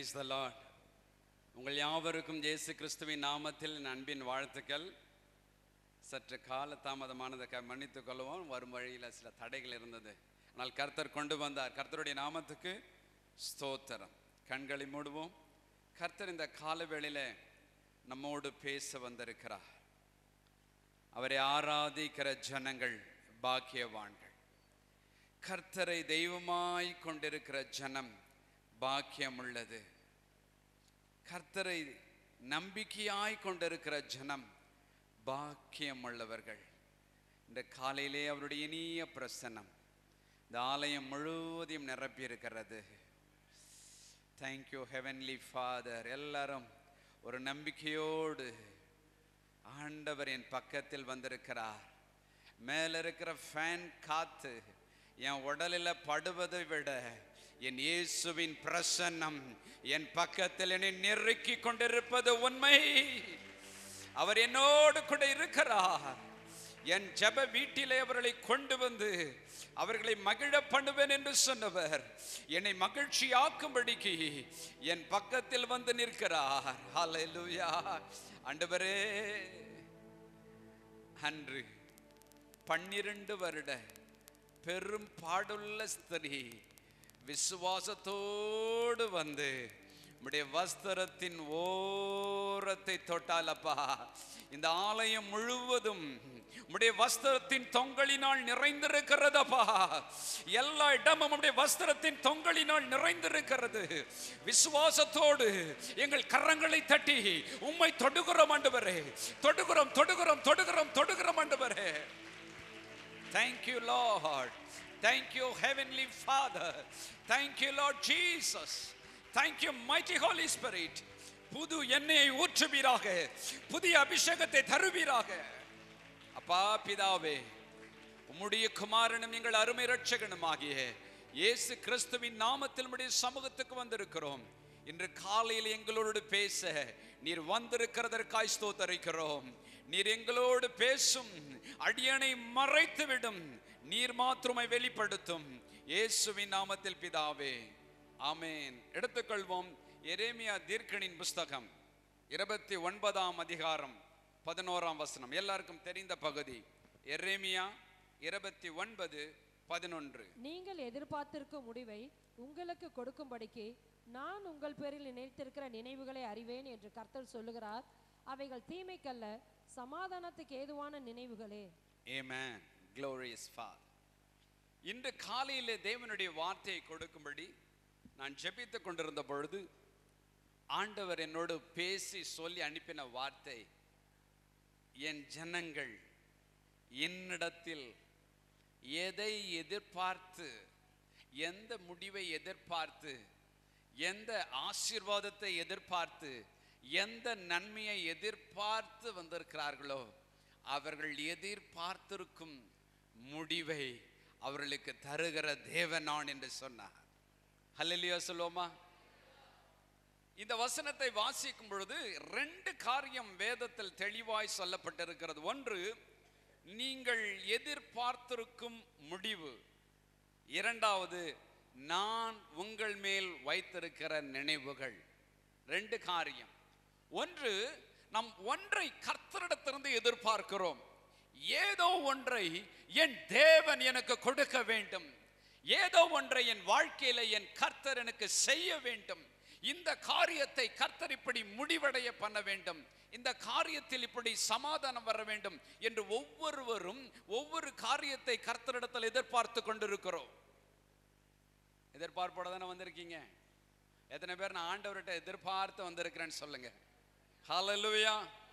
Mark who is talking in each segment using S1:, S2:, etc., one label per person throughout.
S1: Price the Lord உங்கள் யாவருக்கும் இயேசு கிறிஸ்துவின் நாமத்தில் என் அன்பின் வாழ்த்துக்கள் சற்று கால தாமதமானதை க மன்னித்துக் கொள்வோம் வரும் வழியில் சில தடைகள் இருந்தது ஆனால் கர்த்தர் கொண்டு வந்தார் கர்த்தருடைய நாமத்துக்கு ஸ்தோத்திரம் கண்களை மூடுவோம் கர்த்தர் இந்த கால வேளையில நம்மோடு பேச வந்திருக்கிறார் அவரை ஆராதிக்கிற ஜனங்கள் பாக்கியவான்கள் கர்த்தரை தெய்வமாய் கொண்டிருக்கிற ஜனம் பாக்கியம் உள்ளது கர்த்தரை நம்பிக்கையாய் கொண்டிருக்கிற ஜனம் பாக்கியம் உள்ளவர்கள் இந்த காலையிலே அவருடைய இனிய பிரசன்னம் இந்த ஆலயம் முழுவதையும் நிரப்பி இருக்கிறது தேங்க்யூ ஹெவன்லி ஃபாதர் எல்லாரும் ஒரு நம்பிக்கையோடு ஆண்டவர் என் பக்கத்தில் வந்திருக்கிறார் மேல இருக்கிற ஃபேன் காத்து என் உடலில் படுவதை விட என் இயேசுவின் பிரசன்னம் என் பக்கத்தில் என்னை நெருக்கி கொண்டிருப்பது உண்மை அவர் என்னோடு கூட இருக்கிறார் என் ஜெப வீட்டிலே அவர்களை கொண்டு வந்து அவர்களை மகிழ பண்ணுவேன் என்று சொன்னவர் என்னை மகிழ்ச்சியாக்கும்படிக்கு என் பக்கத்தில் வந்து நிற்கிறார் ஹalleluya ஆண்டவரே அன்று பன்னிரண்டு வருட பெரும் பாடுள்ள ஸ்திரீ விசுவாசத்தோடு வந்து உம்முடைய வஸ்திரத்தின் ஓரத்தை தொட்டாலப்பா இந்த ஆலயம் முழுவதும் உம்முடைய வஸ்திரத்தின் தொங்கலினால் நிறைந்திருக்கிறதப்பா எல்லா இடமும் உம்முடைய வஸ்திரத்தின் தொங்கலினால் நிறைந்திருக்கிறது விசுவாசத்தோடு எங்கள் கரங்களை தட்டி உம்மை தொடுகிறோம் ஆண்டவரே தொடுகிறோம் தொடுகிறோம் தொடுகிறோம் தொடுகிறோம் ஆண்டவரே Thank you, Lord. Thank you, Heavenly Father. Thank you, Lord Jesus. Thank you, mighty Holy Spirit. புது எண்ணெயை ஊற்றுவீராக புதிய அபிஷேகத்தை தருவீராக அப்பா பிதாவே உம்முடைய குமாரனும் எங்கள் அருமை ரட்சகனுமாகிய இயேசு கிறிஸ்துவின் நாமத்தில் உம்முடைய சமூகத்துக்கு வந்திருக்கிறோம் இன்று காலையில் எங்களோடு பேச நீர் வந்திருக்கிறதற்காய் ஸ்தோத்தரிக்கிறோம் நீர் எங்களோடு பேசும் அடியனை மறைத்து விடும் நீர் மாத்திரமை வெளிப்படுத்தும் இயேசுவின் நாமத்தில் பிதாவே ஆமென் எடுத்துக்கொள்வோம் எரேமியா தீர்க்கனின் புஸ்தகம் இருபத்தி ஒன்பதாம் அதிகாரம் பதினோராம் வசனம் எல்லாருக்கும் தெரிந்த பகுதி எரேமியா இருபத்தி ஒன்பது பதினொன்று
S2: நீங்கள் எதிர்பார்த்திருக்கும் முடிவை உங்களுக்கு கொடுக்கும்படிக்கு நான் உங்கள் பேரில் நினைத்திருக்கிற நினைவுகளை அறிவேன் என்று கர்த்தர் சொல்லுகிறார் அவைகள் தீமைக்கல்ல சமாதானத்துக்கு ஏதுவான நினைவுகளே
S1: Amen. Glorious Father. இன்று காலையிலே தேவனுடைய வார்த்தையை கொடுக்கும்படி நான் ஜெபித்துக் கொண்டிருந்த பொழுது ஆண்டவர் என்னோடு பேசி சொல்லி அனுப்பின வார்த்தை என் ஜனங்கள் என்னிடத்தில் எதை எதிர்பார்த்து எந்த முடிவை எதிர்பார்த்து எந்த ஆசீர்வாதத்தை எதிர்பார்த்து எந்த நன்மையை எதிர்பார்த்து வந்திருக்கிறார்களோ அவர்கள் எதிர்பார்த்திருக்கும் முடிவை அவர்களுக்கு தருகிற தேவன் நான் என்று சொன்னார் ஹல்லேலூயா சொல்லுவோமா இந்த வசனத்தை வாசிக்கும் பொழுது ரெண்டு காரியம் வேதத்தில் தெளிவாய் சொல்லப்பட்டிருக்கிறது ஒன்று நீங்கள் எதிர்பார்த்திருக்கும் முடிவு இரண்டாவது நான் உங்கள் மேல் வைத்திருக்கிற நினைவுகள் ரெண்டு காரியம் ஒன்று நாம் ஒன்றை கர்த்தரிடத்திலிருந்து எதிர்பார்க்கிறோம் ஏதோ ஒன்றை என் தேவன் எனக்கு கொடுக்க வேண்டும் ஏதோ ஒன்றை என் வாழ்க்கையில என் கர்த்தர் எனக்கு செய்ய வேண்டும் இந்த காரியத்தை கர்த்தர் இப்படி முடிவடைய பண்ண வேண்டும் இந்த காரியத்தில் இப்படி சமாதானம் வர வேண்டும் என்று ஒவ்வொருவரும் ஒவ்வொரு காரியத்தை கர்த்தரிடத்தில் எதிர்பார்த்து கொண்டிருக்கிறோம் எதிர்பார்ப்போட தானே வந்திருக்கீங்க எத்தனை பேர் நான் ஆண்டவர்கிட்ட எதிர்பார்த்து வந்திருக்கிறேன்னு சொல்லுங்க ஹalleluya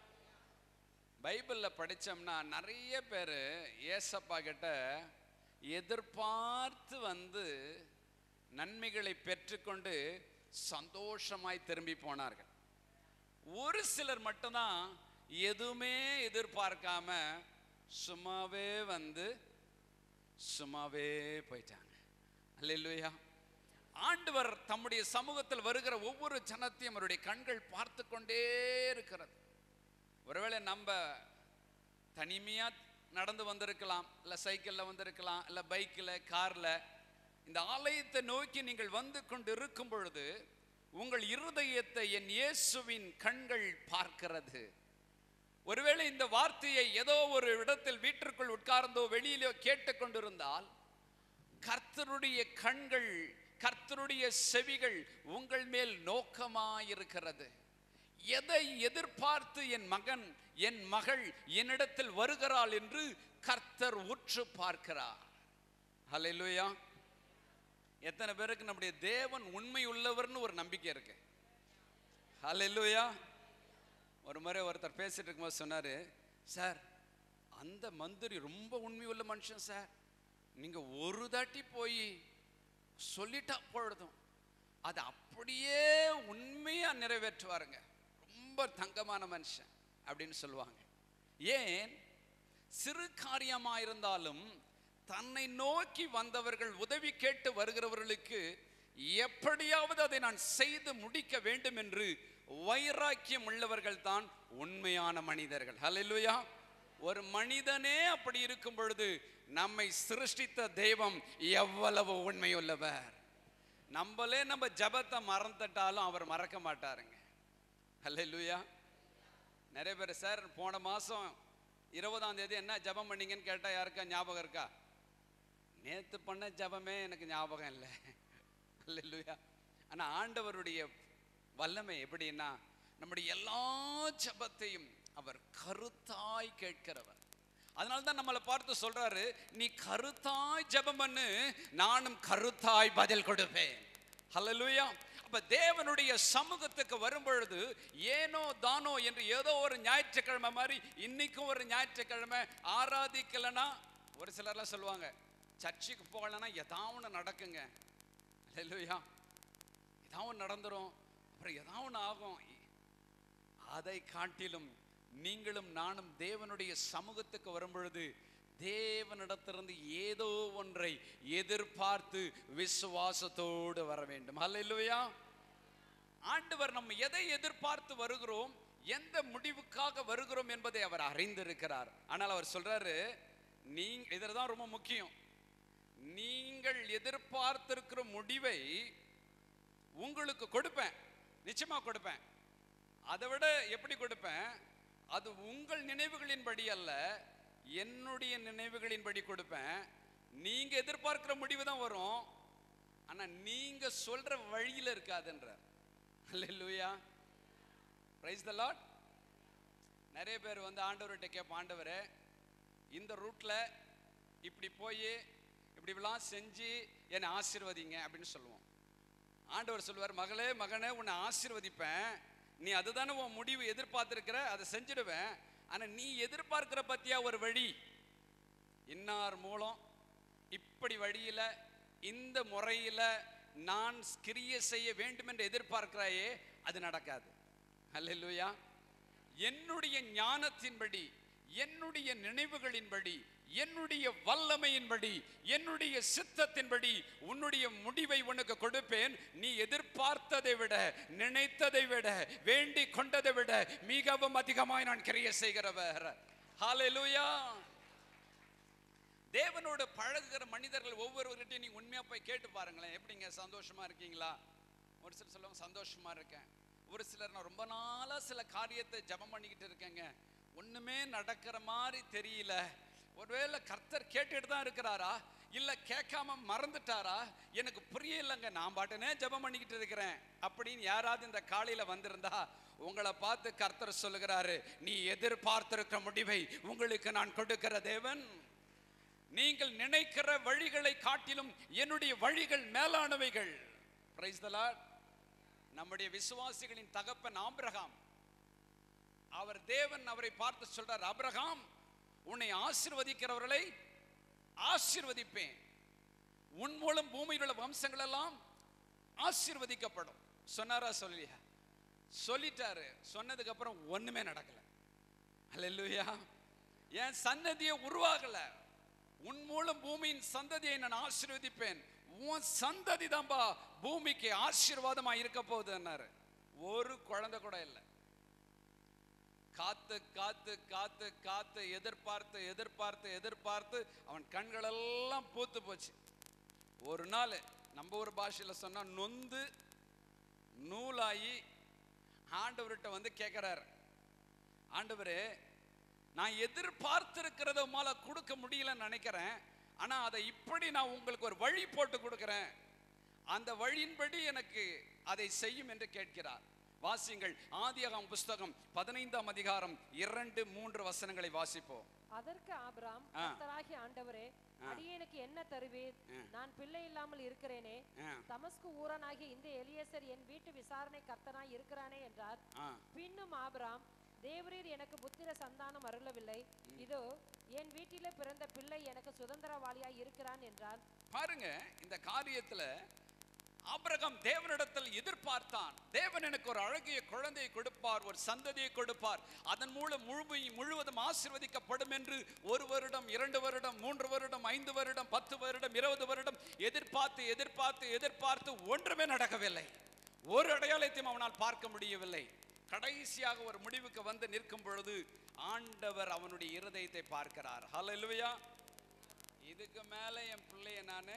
S1: பைபிளில் படிச்சோம்னா நிறைய பேர் ஏசப்பா கிட்ட எதிர்பார்த்து வந்து நன்மைகளை பெற்றுக்கொண்டு சந்தோஷமாய் திரும்பி போனார்கள் ஒரு சிலர் மட்டும்தான் எதுவுமே எதிர்பார்க்காம சும்மாவே வந்து சும்மாவே போயிட்டாங்க அல்லேலூயா ஆண்டவர் தம்முடைய சமூகத்தில் வருகிற ஒவ்வொரு ஜனத்தையும் அவருடைய கண்கள் பார்த்து கொண்டே இருக்கிறது ஒருவேளை நம்ம தனிமையா நடந்து வந்திருக்கலாம் இல்ல சைக்கிள்ல வந்திருக்கலாம் இல்ல பைக்கில் கார்ல இந்த ஆலயத்தை நோக்கி நீங்கள் வந்து கொண்டு இருக்கும் பொழுது உங்கள் இருதயத்தை என் இயேசுவின் கண்கள் பார்க்கிறது ஒருவேளை இந்த வார்த்தையை ஏதோ ஒரு இடத்தில் வீட்டிற்குள் உட்கார்ந்தோ வெளியிலோ கேட்டுக்கொண்டிருந்தால் கர்த்தருடைய கண்கள் கர்த்தருடைய செவிகள் உங்கள் மேல் நோக்கமாயிருக்கிறது எதை எதிர்பார்த்து என் மகன் என் மகள் என்னிடத்தில் வருகிறாள் என்று கர்த்தர் உற்று பார்க்கிறார் ஹalleluya எத்தனை பேருக்கு நம்முடைய தேவன் உண்மை உள்ளவர்னு ஒரு நம்பிக்கை இருக்கு ஹalleluya ஒரு முறை ஒருத்தர் பேசிட்டு இருக்கும்போது சொன்னாரு சார் அந்த மந்திரி ரொம்ப உண்மை உள்ள மனுஷன் சார் நீங்க ஒரு தாட்டி போய் சொல்லிட்டா பொழுதும் அது அப்படியே உண்மையா நிறைவேற்றுவாருங்க ரொம்ப தங்கமான மனுஷன் அப்படின்னு சொல்லுவாங்க ஏன் சிறு காரியமா இருந்தாலும் தன்னை நோக்கி வந்தவர்கள் உதவி கேட்டு வருகிறவர்களுக்கு எப்படியாவது அதை நான் செய்து முடிக்க வேண்டும் என்று வைராக்கியம் உள்ளவர்கள் தான் உண்மையான மனிதர்கள் ஹalleluya ஒரு மனிதனே அப்படி இருக்கும் பொழுது நம்மை சிருஷ்டித்த தெய்வம் எவ்வளவு உண்மையுள்ளவர் நம்மளே நம்ம ஜபத்தை மறந்துட்டாலும் அவர் மறக்க மாட்டாருங்க ஹalleluya நிறைய பேர் சார் போன மாசம் இருபதாம் தேதி என்ன ஜெபம் பண்ணீங்கன்னு கேட்டா யாருக்கா ஞாபகம் இருக்கா நேத்து பண்ண ஜெபமே எனக்கு ஞாபகம் இல்லை அல்லேலூயா ஆனா ஆண்டவருடைய வல்லமை எப்படின்னா நம்முடைய எல்லா ஜெபத்தையும் அவர் கருத்தாய் கேட்கிறவர் அதனால தான் நம்மளை பார்த்து சொல்றாரு நீ கருத்தாய் ஜெபம் பண்ணு நானும் கருத்தாய் பதில் கொடுப்பேன் ஹalleluya அப்ப தேவனுடைய சமூகத்துக்கு வரும் பொழுது ஏனோ தானோ என்று ஏதோ ஒரு ஞாயிற்றுக்கிழமை மாதிரி இன்னைக்கும் ஒரு ஞாயிற்றுக்கிழமை ஆராதிக்கலைன்னா ஒரு சிலர்லாம் சொல்லுவாங்க சர்ச்சுக்கு போகலன்னா ஏதாவது ஒன்று நடக்குங்க ஹalleluya ஏதாவது ஒன்று நடந்துரும் அப்புறம் ஏதாவது ஒன்று ஆகும் அதை காட்டிலும் நீங்களும் நானும் தேவனுடைய சமூகத்துக்கு வரும் பொழுது தேவனிடத்திலிருந்து ஏதோ ஒன்றை எதிர்பார்த்து விசுவாசத்தோடு வர வேண்டும் அல்லையா ஆண்டவர் நம்ம எதை எதிர்பார்த்து வருகிறோம் எந்த முடிவுக்காக வருகிறோம் என்பதை அவர் அறிந்திருக்கிறார் ஆனால் அவர் சொல்றாரு நீங்க இதில் தான் ரொம்ப முக்கியம் நீங்கள் எதிர்பார்த்திருக்கிற முடிவை உங்களுக்கு கொடுப்பேன் நிச்சயமா கொடுப்பேன் அதை விட எப்படி கொடுப்பேன் அது உங்கள் நினைவுகளின்படி அல்ல என்னுடைய நினைவுகளின்படி கொடுப்பேன் நீங்க எதிர்பார்க்கிற முடிவு தான் வரும் ஆனா நீங்க சொல்ற வழியில இருக்காதுன்றார் அல்லேலூயா பிரைஸ் த லார்ட் நிறைய பேர் வந்து ஆண்டவர்கிட்ட கேட்போம் ஆண்டவரே இந்த ரூட்ல இப்படி போய் இப்படிலாம் செஞ்சு என்னை ஆசீர்வதிங்க அப்படின்னு சொல்லுவோம் ஆண்டவர் சொல்லுவார் மகளே மகனே உன்னை ஆசீர்வதிப்பேன் நீ அதுதானே உன் முடிவு எதிர்பார்த்திருக்கிற அதை செஞ்சிடுவேன் ஆனா நீ எதிர்பார்க்கிற பத்தியா ஒரு வழி இன்னார் மூலம் இப்படி வழியில இந்த முறையில நான் கிரிய செய்ய வேண்டும் என்று எதிர்பார்க்கிறாயே அது நடக்காது அல்லேலூயா என்னுடைய ஞானத்தின்படி என்னுடைய நினைவுகளின்படி என்னுடைய வல்லமையின்படி என்னுடைய சித்தத்தின்படி உன்னுடைய முடிவை உனக்கு கொடுப்பேன் நீ எதிர்பார்த்ததை விட நினைத்ததை விட வேண்டிக் கொண்டதை விட மிகவும் அதிகமாய் நான் கிரிய செய்கிறவர் ஹalleluya தேவனோடு பழகுகிற மனிதர்கள் ஒவ்வொருவர்கிட்டையும் நீங்க உண்மையா போய் கேட்டு பாருங்களேன் எப்படிங்க சந்தோஷமா இருக்கீங்களா ஒரு சிலர் சொல்லுவாங்க சந்தோஷமா இருக்கேன் ஒரு சிலர் நான் ரொம்ப நாளா சில காரியத்தை ஜெபம் பண்ணிக்கிட்டு இருக்கேங்க ஒண்ணுமே நடக்கிற மாதிரி தெரியல ஒருவேளை கர்த்தர் கேட்டுட்டு தான் இருக்கிறாரா இல்ல கேட்காம மறந்துட்டாரா எனக்கு புரியலங்க நான் பாட்டுனே ஜெபம் பண்ணிக்கிட்டு இருக்கிறேன் அப்படின்னு யாராவது இந்த காலையில வந்திருந்தா உங்களை பார்த்து கர்த்தர் சொல்லுகிறாரு நீ எதிர்பார்த்திருக்கிற முடிவை உங்களுக்கு நான் கொடுக்கிற தேவன் நீங்கள் நினைக்கிற வழிகளை காட்டிலும் என்னுடைய வழிகள் மேலானவைகள் Praise the Lord. நம்முடைய விசுவாசிகளின் தகப்பன் ஆபிரகாம் அவர் தேவன் அவரை பார்த்து சொல்றார் ஆபிரகாம் உன்னை ஆசீர்வதிக்கிறவர்களை ஆசீர்வதிப்பேன் உன் மூலம் பூமியில் உள்ள வம்சங்கள் எல்லாம் ஆசீர்வதிக்கப்படும் சொன்னாரா சொல்லியா சொல்லிட்டாரு சொன்னதுக்கு அப்புறம் ஒண்ணுமே நடக்கல அல்லேலூயா என் சன்னதியை உருவாகல உன் மூலம் பூமியின் சந்ததியை நான் ஆசீர்வதிப்பேன் உன் சந்ததி தான்பா பூமிக்கு ஆசீர்வாதமா இருக்க போகுதுன்னாரு ஒரு குழந்தை கூட இல்லை காத்து காத்து காத்து காத்து எதிர்பார்த்து எதிர்பார்த்து எதிர்பார்த்து அவன் கண்களெல்லாம் பூத்து போச்சு ஒரு நாள் நம்ம ஒரு பாஷையில் சொன்னா நொந்து நூலாகி ஆண்டவர்கிட்ட வந்து கேட்குறார் ஆண்டவரே நான் எதிர்பார்த்திருக்கிறத உமால கொடுக்க முடியலன்னு நினைக்கிறேன் ஆனா அதை இப்படி நான் உங்களுக்கு ஒரு வழி போட்டு கொடுக்கிறேன் அந்த வழியின்படி எனக்கு அதை செய்யும் என்று கேட்கிறார் வாசிங்கள் ஆதியாகமம் புஸ்தகம் பதினைந்தாம் அதிகாரம் இரண்டு மூன்று வசனங்களை வாசிப்போம்
S2: அதற்கு ஆபிராம்
S1: ஆ.
S2: கர்த்தராகிய ஆண்டவரே அடியேனுக்கு என்ன தருவீர் நான் பிள்ளை இல்லாமல் இருக்கிறேனே
S1: ஆ,
S2: தமஸ்கு ஊரனாகிய இந்த எலியேசர் என் வீட்டு விசாரணை கர்த்தனாய் இருக்கிறானே என்றார்
S1: ஆ.
S2: பின்னும் ஆபிராம் தேவரீர் எனக்கு புத்திர சந்தானம் அருளவில்லை இதோ என் வீட்டிலே பிறந்த பிள்ளை எனக்கு சுதந்திரவாளியாய் இருக்கிறான் என்றார்
S1: பாருங்க இந்த காரியத்துல ஆபிரகாம் தேவனிடத்தில் எதிர்பார்த்தான் தேவன் எனக்கு ஒரு அழகிய குழந்தையை கொடுப்பார் ஒரு சந்ததியை கொடுப்பார் அதன் மூலம் முழு முழுவதும் ஆசீர்வதிக்கப்படும் என்று ஒரு வருடம் இரண்டு வருடம் மூன்று வருடம் ஐந்து வருடம் பத்து வருடம் இருபது வருடம் எதிர்பார்த்து எதிர்பார்த்து எதிர்பார்த்து ஒன்றுமே நடக்கவில்லை ஒரு அடையாளத்தையும் அவனால் பார்க்க முடியவில்லை கடைசியாக ஒரு முடிவுக்கு வந்து நிற்கும் பொழுது ஆண்டவர் அவனுடைய இருதயத்தை பார்க்கிறார் ஹalleluya இதுக்கு மேல என் பிள்ளைய நானு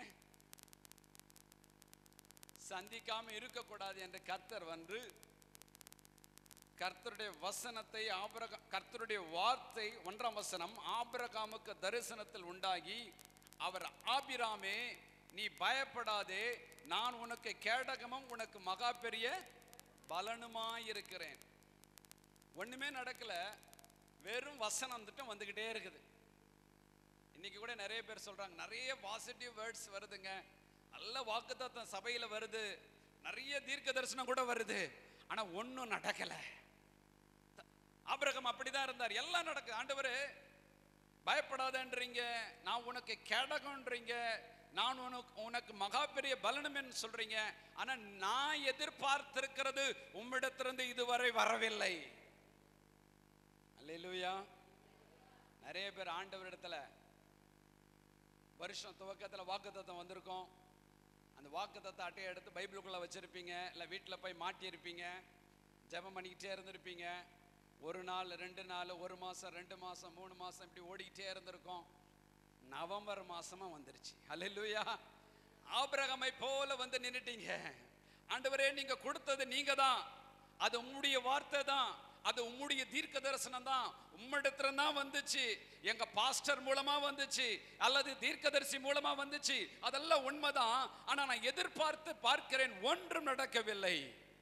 S1: சந்திக்காம இருக்கக்கூடாது என்று கர்த்தர் வந்து கர்த்தருடைய வசனத்தை ஆபிரகா கர்த்தருடைய வார்த்தை ஒன்றாம் வசனம் ஆபிரகாமுக்கு தரிசனத்தில் உண்டாகி அவர் ஆபிராமே நீ பயப்படாதே நான் உனக்கு கேடகமும் உனக்கு மகா பெரிய பலனுமாயிருக்கிறேன் ஒண்ணுமே நடக்கல வெறும் வசனம் திட்டம் வந்துகிட்டே இருக்குது இன்னைக்கு கூட நிறைய பேர் சொல்றாங்க நிறைய பாசிட்டிவ் வேர்ட்ஸ் வருதுங்க நல்ல வாக்குத்தத்தம் சபையில வருது நிறைய தீர்க்க தரிசனம் கூட வருது ஆனா ஒண்ணும் நடக்கல ஆபிரகம் அப்படிதான் இருந்தார் எல்லாம் நடக்குது ஆண்டவரே பயப்படாதன்றீங்க நான் உனக்கு கேடகன்றீங்க நான் உனக்கு உனக்கு மகா பெரிய பலனுமென்னு சொல்றீங்க ஆனா நான் எதிர்பார்த்திருக்கிறது உம்மிடத்திலிருந்து இதுவரை வரவில்லை அல்லேலூயா நிறைய பேர் ஆண்டவரிடத்துல வருஷம் துவக்கத்துல வாக்குத்தத்தம் வந்திருக்கும் அந்த வாக்குத்தத்த அட்டையை எடுத்து பைபிளுக்குள்ள வச்சிருப்பீங்க இல்லை வீட்டில் போய் மாட்டியிருப்பீங்க ஜெபம் பண்ணிக்கிட்டே இருந்திருப்பீங்க ஒரு நாள் ரெண்டு நாள் ஒரு மாசம் ரெண்டு மாசம் மூணு மாசம் இப்படி ஓடிக்கிட்டே இருந்திருக்கும் நவம்பர் மாசமா வந்துருச்சு அல்லேலூயா ஆபிரகமை போல வந்து நின்னுட்டீங்க ஆண்டவரே நீங்க கொடுத்தது நீங்க தான் அது உம்முடைய வார்த்தை தான் அது உம்முடைய தீர்க்க தரிசனம் தான் உம்மிடத்துல தான் வந்துச்சு எங்க பாஸ்டர் மூலமா வந்துச்சு அல்லது தீர்க்கதரிசி மூலமா வந்துச்சு அதெல்லாம் உண்மைதான் ஆனா நான் எதிர்பார்த்து பார்க்கிறேன் ஒன்றும் நடக்கவில்லை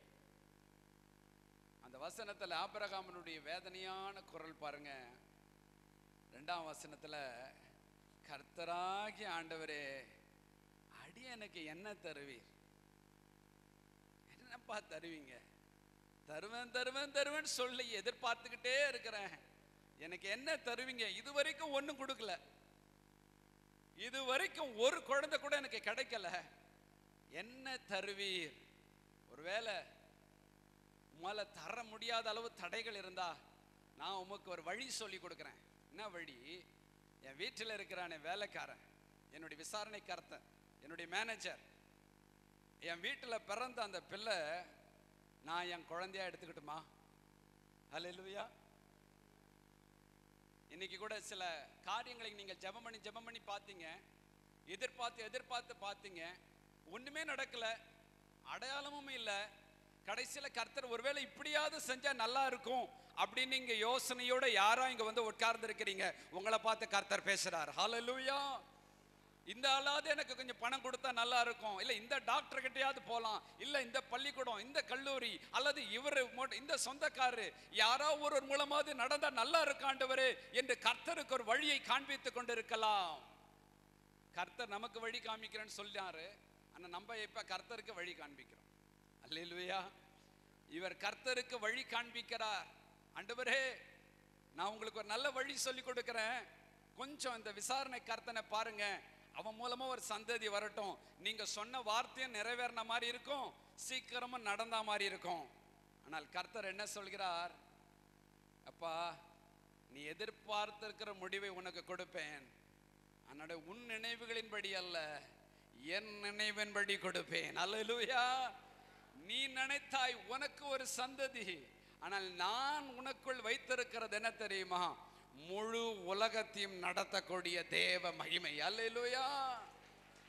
S1: அந்த வசனத்துல ஆபிரகாமனுடைய வேதனையான குரல் பாருங்க ரெண்டாம் வசனத்துல கர்த்தராகிய ஆண்டவரே அடியனுக்கு என்ன தருவீர் என்னப்பா தருவீங்க தருவேன் தருவேன் தருவேன் சொல்லி எதிர்பார்த்துக்கிட்டே இருக்கிறேன் எனக்கு என்ன தருவீங்க இது வரைக்கும் ஒன்றும் கொடுக்கல இது வரைக்கும் ஒரு குழந்தை கூட எனக்கு கிடைக்கல என்ன தருவீர் ஒருவேளை உமால தர முடியாத அளவு தடைகள் இருந்தா நான் உமக்கு ஒரு வழி சொல்லி கொடுக்குறேன் என்ன வழி என் வீட்டில் இருக்கிறானே வேலைக்காரன் என்னுடைய விசாரணைக்காரத்தன் என்னுடைய மேனேஜர் என் வீட்டில் பிறந்த அந்த பிள்ளை நான் என் குழந்தையா எடுத்துக்கிட்டுமா ஹalleluya இன்னைக்கு கூட சில காரியங்களை நீங்கள் ஜெபம் பண்ணி ஜெபம் பண்ணி பார்த்தீங்க எதிர்பார்த்து எதிர்பார்த்து பார்த்தீங்க ஒண்ணுமே நடக்கல அடையாளமும் இல்லை கடைசியில கர்த்தர் ஒருவேளை இப்படியாவது செஞ்சா நல்லா இருக்கும் அப்படின்னு நீங்க யோசனையோட யாரா இங்க வந்து உட்கார்ந்து இருக்கிறீங்க உங்களை பார்த்து கர்த்தர் பேசுறார் ஹalleluya இந்த ஆளாவது எனக்கு கொஞ்சம் பணம் கொடுத்தா நல்லா இருக்கும் இல்ல இந்த டாக்டர் கிட்டயாவது போலாம் இல்ல இந்த பள்ளிக்கூடம் இந்த கல்லூரி அல்லது இவர் இந்த சொந்தக்காரரு யாரோ ஒருவர் மூலமாவது நடந்தா நல்லா இருக்காண்டவரே என்று கர்த்தருக்கு ஒரு வழியை காண்பித்துக் கொண்டிருக்கலாம் கர்த்தர் நமக்கு வழி காமிக்கிறேன்னு சொல்றாரு ஆனா நம்ம இப்ப கர்த்தருக்கு வழி காண்பிக்கிறோம் அல்லேலூயா இவர் கர்த்தருக்கு வழி காண்பிக்கிறார் ஆண்டவரே நான் உங்களுக்கு ஒரு நல்ல வழி சொல்லி கொடுக்கிறேன் கொஞ்சம் இந்த விசாரணை கர்த்தனை பாருங்க அவன் மூலமா ஒரு சந்ததி வரட்டும் நீங்க சொன்ன வார்த்தையும் நிறைவேறின மாதிரி இருக்கும் சீக்கிரமா நடந்த மாதிரி இருக்கும் ஆனால் கர்த்தர் என்ன சொல்கிறார் அப்பா நீ எதிர்பார்த்திருக்கிற முடிவை உனக்கு கொடுப்பேன் ஆனால் உன் நினைவுகளின்படி அல்ல என் நினைவின்படி கொடுப்பேன் அல்லேலூயா நீ நினைத்தாய் உனக்கு ஒரு சந்ததி ஆனால் நான் உனக்குள் வைத்திருக்கிறது என்ன தெரியுமா முழு உலகத்தையும் நடத்தக்கூடிய தேவ மகிமை அல்லேலூயா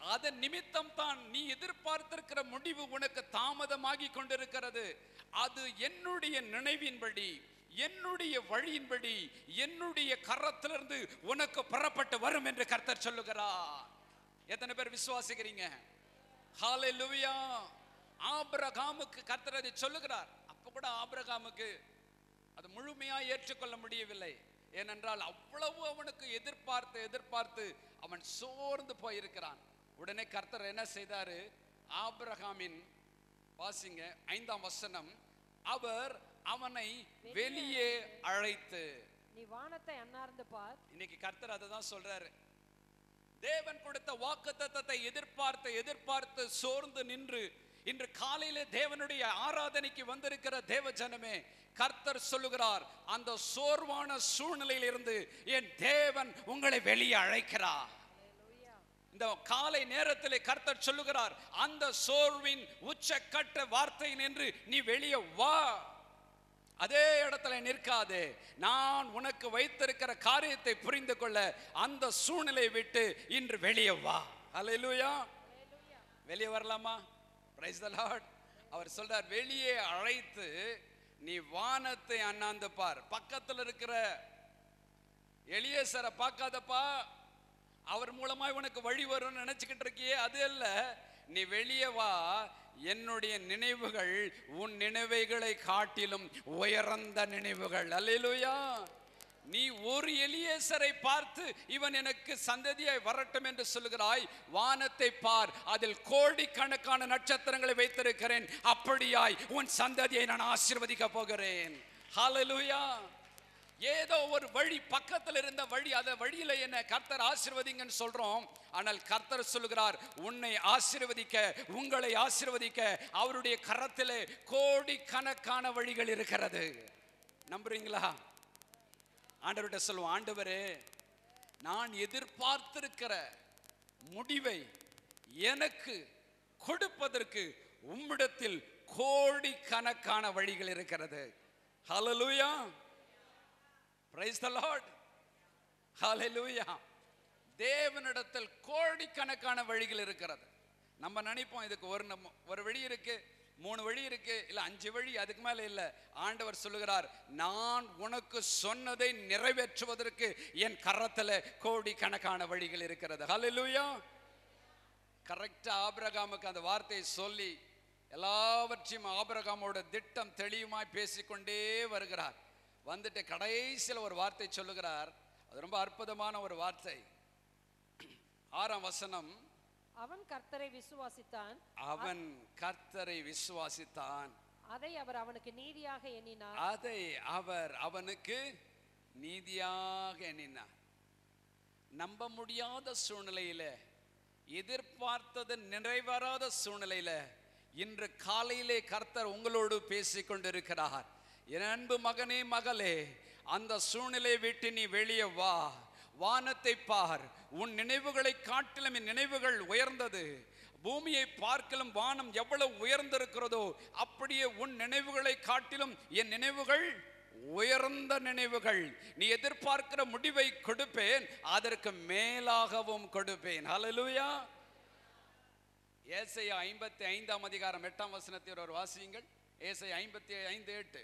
S1: அதன் நிமித்தம் தான் நீ எதிர்பார்த்திருக்கிற முடிவு உனக்கு தாமதமாகி கொண்டிருக்கிறது அது என்னுடைய நினைவின்படி என்னுடைய வழியின்படி என்னுடைய கரத்திலிருந்து உனக்கு புறப்பட்டு வரும் என்று கர்த்தர் சொல்லுகிறார் எத்தனை பேர் விசுவாசிக்கிறீங்க ஹalleluya ஆபிரகாமுக்கு கர்த்தர் அதை சொல்லுகிறார் அப்ப கூட ஆபிரகாமுக்கு அது முழுமையா ஏற்றுக்கொள்ள முடியவில்லை ஏனென்றால் அவ்வளவு அவனுக்கு எதிர்பார்த்து எதிர்பார்த்து அவன் சோர்ந்து போயிருக்கிறான் உடனே கர்த்தர் என்ன செய்தாரு ஆபிரகாமின் வாசிங்க ஐந்தாம் வசனம் அவர் அவனை வெளியே அழைத்து
S2: நீ வானத்தை அன்னார்ந்து பார்
S1: இன்னைக்கு கர்த்தர் அதை தான் சொல்றாரு தேவன் கொடுத்த வாக்குத்தத்தத்தை எதிர்பார்த்து எதிர்பார்த்து சோர்ந்து நின்று இன்று காலையில தேவனுடைய ஆராதனைக்கு வந்திருக்கிற தேவ ஜனமே கர்த்தர் சொல்லுகிறார் அந்த சோர்வான சூழ்நிலையில் இருந்து என் தேவன் உங்களை வெளியே அழைக்கிறார் இந்த காலை நேரத்திலே கர்த்தர் சொல்லுகிறார் அந்த சோர்வின் உச்சக்கட்ட வார்த்தை நின்று நீ வெளியே வா அதே இடத்துல நிற்காதே நான் உனக்கு வைத்திருக்கிற காரியத்தை புரிந்து கொள்ள அந்த சூழ்நிலை விட்டு இன்று வெளியே வா அல்லேலூயா வெளியே வரலாமா பிரைஸ் த லார்ட் அவர் சொல்றார் வெளியே அழைத்து நீ வானத்தை அண்ணாந்து பார் பக்கத்துல இருக்கிற எளியேசரை பார்க்காதப்பா அவர் மூலமா உனக்கு வழி வரும்னு நினைச்சுக்கிட்டு இருக்கியே அது அல்ல நீ வெளியே வா என்னுடைய நினைவுகள் உன் நினைவைகளை காட்டிலும் உயர்ந்த நினைவுகள் அல்லேலூயா நீ ஒரு எலியேசரை பார்த்து இவன் எனக்கு சந்ததியாய் வரட்டும் என்று சொல்லுகிறாய் வானத்தை பார் அதில் கோடிக்கணக்கான நட்சத்திரங்களை வைத்திருக்கிறேன் அப்படியாய் உன் சந்ததியை நான் ஆசீர்வதிக்க போகிறேன் ஹalleluya ஏதோ ஒரு வழி பக்கத்தில் இருந்த வழி அந்த வழியில என்ன கர்த்தர் ஆசீர்வதிங்கன்னு சொல்றோம் ஆனால் கர்த்தர் சொல்லுகிறார் உன்னை ஆசீர்வதிக்க உங்களை ஆசீர்வதிக்க அவருடைய கரத்திலே கோடிக்கணக்கான வழிகள் இருக்கிறது நம்புறீங்களா ஆண்டவர்கிட்ட சொல்லுவோம் ஆண்டவரே நான் எதிர்பார்த்திருக்கிற முடிவை எனக்கு கொடுப்பதற்கு உம்மிடத்தில் கோடிக்கணக்கான வழிகள் இருக்கிறது ஹalleluya பிரைஸ் த லார்ட் ஹalleluya தேவனிடத்தில் கோடிக்கணக்கான வழிகள் இருக்கிறது நம்ம நினைப்போம் இதுக்கு ஒரு நம்ம ஒரு வழி இருக்கு மூணு வழி இருக்கு இல்ல அஞ்சு வழி அதுக்கு மேல இல்ல ஆண்டவர் சொல்லுகிறார் நான் உனக்கு சொன்னதை நிறைவேற்றுவதற்கு என் கரத்துல கோடிக்கணக்கான வழிகள் இருக்கிறது ஹalleluya கரெக்டா ஆபிரகாமுக்கு அந்த வார்த்தையை சொல்லி எல்லாவற்றையும் ஆபிரகாமோட திட்டம் தெளிவுமாய் பேசிக்கொண்டே வருகிறார் வந்துட்டு கடைசியில் ஒரு வார்த்தை சொல்லுகிறார் அது ரொம்ப அற்புதமான ஒரு வார்த்தை ஆறாம் வசனம்
S2: அவன் கர்த்தரை விசுவாசித்தான்
S1: அவன் கர்த்தரை விசுவாசித்தான்
S2: அதை அவர் அவனுக்கு நீதியாக எண்ணினார்
S1: அதை அவர் அவனுக்கு நீதியாக எண்ணினார் நம்ப முடியாத சூழ்நிலையில எதிர்பார்த்தது நிறைவேறாத சூழ்நிலையில இன்று காலையிலே கர்த்தர் உங்களோடு பேசிக் கொண்டிருக்கிறார் என் அன்பு மகனே மகளே அந்த சூழ்நிலை விட்டு நீ வெளியே வா வானத்தை பார் உன் நினைவுகளை காட்டிலும் என் நினைவுகள் உயர்ந்தது பூமியை பார்க்கலும் வானம் எவ்வளவு உயர்ந்திருக்கிறதோ அப்படியே உன் நினைவுகளை காட்டிலும் என் நினைவுகள் உயர்ந்த நினைவுகள் நீ எதிர்பார்க்கிற முடிவை கொடுப்பேன் அதற்கு மேலாகவும் கொடுப்பேன் ஹalleluya ஏசாயா ஐம்பத்தி ஐந்தாம் அதிகாரம் எட்டாம் வசனத்தை ஒரு வாசியுங்கள் ஏசாயா ஐம்பத்தி ஐந்து எட்டு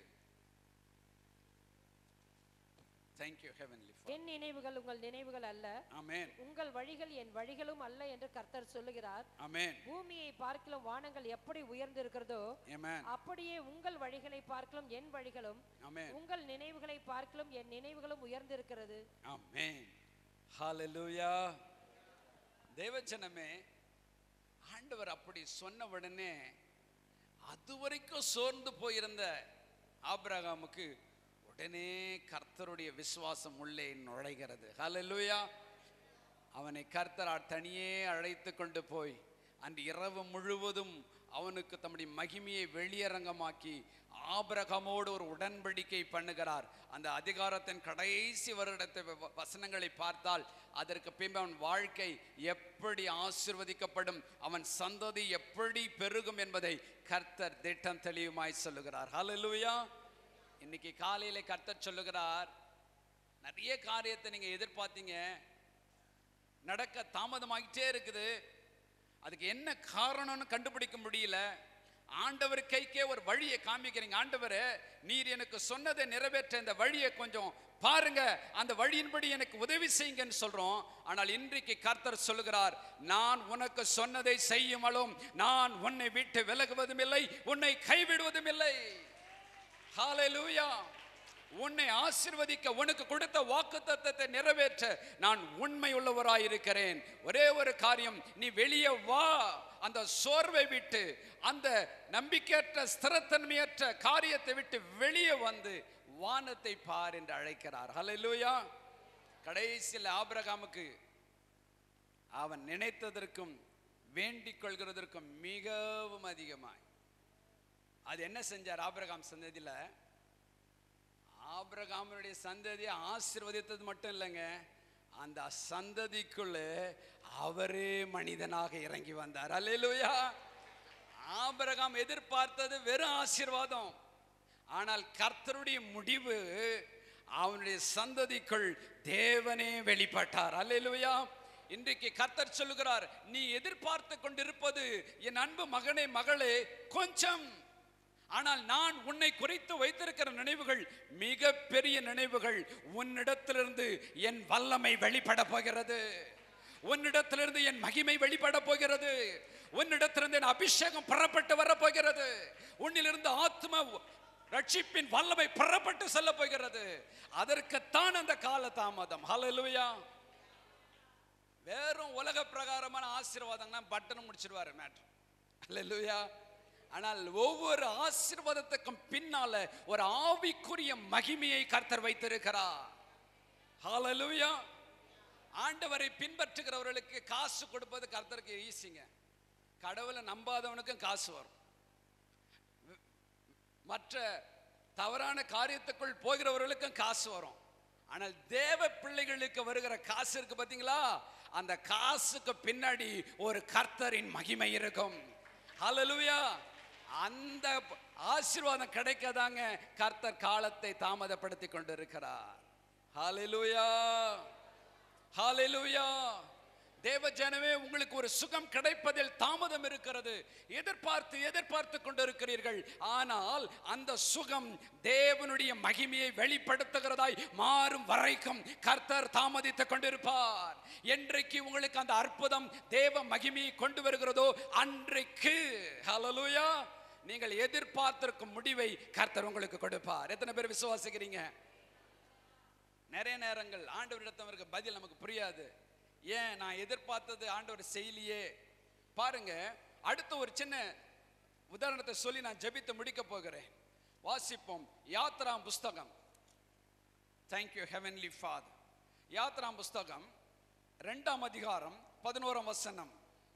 S1: தேங்க்யூ ஹெவன்லி
S2: என் நினைவுகள் உங்கள் நினைவுகள் அல்ல
S1: ஆமென்
S2: உங்கள் வழிகள் என் வழிகளும் அல்ல என்று கர்த்தர் சொல்லுகிறார்
S1: ஆமென்
S2: பூமியை பார்க்கலும் வானங்கள் எப்படி உயர்ந்திருக்கிறதோ
S1: ஆமென்
S2: அப்படியே உங்கள் வழிகளை பார்க்கலும் என் வழிகளும்
S1: ஆமென்
S2: உங்கள் நினைவுகளை பார்க்கலும் என் நினைவுகளும் உயர்ந்திருக்கிறது
S1: ஆமென் ஹalleluya தேவஜனமே ஆண்டவர் அப்படி சொன்ன உடனே அது வரைக்கும் சோர்ந்து போயிருந்த ஆபிரகாமுக்கு உடனே கர்த்தருடைய விசுவாசம் உள்ளே நுழைகிறது ஹalleluya அவனை கர்த்தர் தனியே அழைத்து கொண்டு போய் அன்று இரவு முழுவதும் அவனுக்கு தம்முடைய மகிமையை வெளியரங்கமாக்கி ஆபிரகாமோடு ஒரு உடன்படிக்கை பண்ணுகிறார் அந்த அதிகாரத்தின் கடைசி வருடத்தை வ- வசனங்களை பார்த்தால் அதற்கு பின்பு அவன் வாழ்க்கை எப்படி ஆசிர்வதிக்கப்படும் அவன் சந்ததி எப்படி பெருகும் என்பதை கர்த்தர் திட்டம் தெளிவுமாய் சொல்லுகிறார் ஹalleluya இன்னைக்கு காலையில கர்த்தர் சொல்லுகிறார் நிறைய காரியத்தை நீங்க எதிர்பார்த்தீங்க நடக்க தாமதமாகிட்டே இருக்குது அதுக்கு என்ன காரணம்னு கண்டுபிடிக்க முடியல ஆண்டவர் கைக்கே ஒரு வழியை காமிக்கிறீங்க ஆண்டவரே நீர் எனக்கு சொன்னதை நிறைவேற்ற இந்த வழியை கொஞ்சம் பாருங்க அந்த வழியின்படி எனக்கு உதவி செய்யுங்கன்னு சொல்றோம் ஆனால் இன்றைக்கு கர்த்தர் சொல்லுகிறார் நான் உனக்கு சொன்னதை செய்யுமலும் நான் உன்னை விட்டு விலகுவதும் இல்லை உன்னை கைவிடுவதும் இல்லை ஹalleluya உன்னை ஆசிர்வதிக்க உனக்கு கொடுத்த வாக்குத்தத்தத்தை நிறைவேற்ற நான் உண்மை உள்ளவராயிருக்கிறேன் ஒரே ஒரு காரியம் நீ வெளியே வா அந்த சோர்வை விட்டு அந்த நம்பிக்கையற்ற ஸ்திரத்தன்மையற்ற காரியத்தை விட்டு வெளியே வந்து வானத்தை பார் என்று அழைக்கிறார் ஹalleluya கடைசியில் ஆபிரகாமுக்கு அவன் நினைத்ததற்கும் வேண்டிக் கொள்கிறதற்கும் மிகவும் அதிகமாய் அது என்ன செஞ்சார் ஆபிரகாம் சந்ததியில ஆபிரகாமனுடைய சந்ததியை ஆசீர்வதித்தது மட்டும் இல்லைங்க அந்த சந்ததிக்குள்ள அவரே மனிதனாக இறங்கி வந்தார் அல்லேலூயா ஆபிரகாம் எதிர்பார்த்தது வெறும் ஆசீர்வாதம் ஆனால் கர்த்தருடைய முடிவு அவனுடைய சந்ததிக்குள் தேவனே வெளிப்பட்டார் அல்லேலூயா இன்றைக்கு கர்த்தர் சொல்லுகிறார் நீ எதிர்பார்த்து கொண்டிருப்பது என் அன்பு மகனே மகளே கொஞ்சம் ஆனால் நான் உன்னை குறித்து வைத்திருக்கிற நினைவுகள் மிக பெரிய நினைவுகள் உன்னிடத்திலிருந்து என் வல்லமை வெளிப்பட போகிறது உன்னிடத்திலிருந்து என் மகிமை வெளிப்பட போகிறது உன்னிடத்திலிருந்து என் அபிஷேகம் புறப்பட்டு வரப்போகிறது உன்னிலிருந்து ஆத்ம ரட்சிப்பின் வல்லமை புறப்பட்டு செல்ல போகிறது அதற்குத்தான் அந்த கால தாமதம் ஹalleluya வெறும் உலக பிரகாரமான ஆசீர்வாதம்னா பட்டன் முடிச்சிடுவாரு மேட்ரு ஹalleluya ஆனால் ஒவ்வொரு ஆசீர்வாதத்துக்கும் பின்னால ஒரு ஆவிக்குரிய மகிமையை கர்த்தர் வைத்திருக்கிறார் ஹalleluya ஆண்டவரை பின்பற்றுகிறவர்களுக்கு காசு கொடுப்பது கர்த்தருக்கு ஈஸிங்க கடவுளை நம்பாதவனுக்கும் காசு வரும் மற்ற தவறான காரியத்துக்குள் போகிறவர்களுக்கும் காசு வரும் ஆனால் தேவ பிள்ளைகளுக்கு வருகிற காசு இருக்கு பாத்தீங்களா அந்த காசுக்கு பின்னாடி ஒரு கர்த்தரின் மகிமை இருக்கும் ஹalleluya அந்த ஆசீர்வாதம் கிடைக்கதாங்க கர்த்தர் காலத்தை தாமதப்படுத்தி கொண்டிருக்கிறார் ஹalleluya ஹalleluya தேவ ஜனமே உங்களுக்கு ஒரு சுகம் கிடைப்பதில் தாமதம் இருக்கிறது எதிர்பார்த்து எதிர்பார்த்து கொண்டிருக்கிறீர்கள் ஆனால் அந்த சுகம் தேவனுடைய மகிமையை வெளிப்படுத்துகிறதாய் மாறும் வரைக்கும் கர்த்தர் தாமதித்துக் கொண்டிருப்பார் என்றைக்கு உங்களுக்கு அந்த அற்புதம் தேவ மகிமையை கொண்டு வருகிறதோ அன்றைக்கு ஹalleluya நீங்கள் எதிர்பார்த்திருக்கும் முடிவை கர்த்தர் உங்களுக்கு கொடுப்பார் எத்தனை பேர் விசுவாசிக்கிறீங்க நிறைய நேரங்கள் ஆண்டவரிடத்தவருக்கு பதில் நமக்கு புரியாது ஏன் நான் எதிர்பார்த்தது ஆண்டவர் செய்யலையே பாருங்க அடுத்த ஒரு சின்ன உதாரணத்தை சொல்லி நான் ஜெபித்து முடிக்க போகிறேன் வாசிப்போம் யாத்ராம் புஸ்தகம் தேங்க்யூ ஹெவன்லி ஃபாதர் யாத்ராம் புஸ்தகம் ரெண்டாம் அதிகாரம் பதினோராம் வசனம்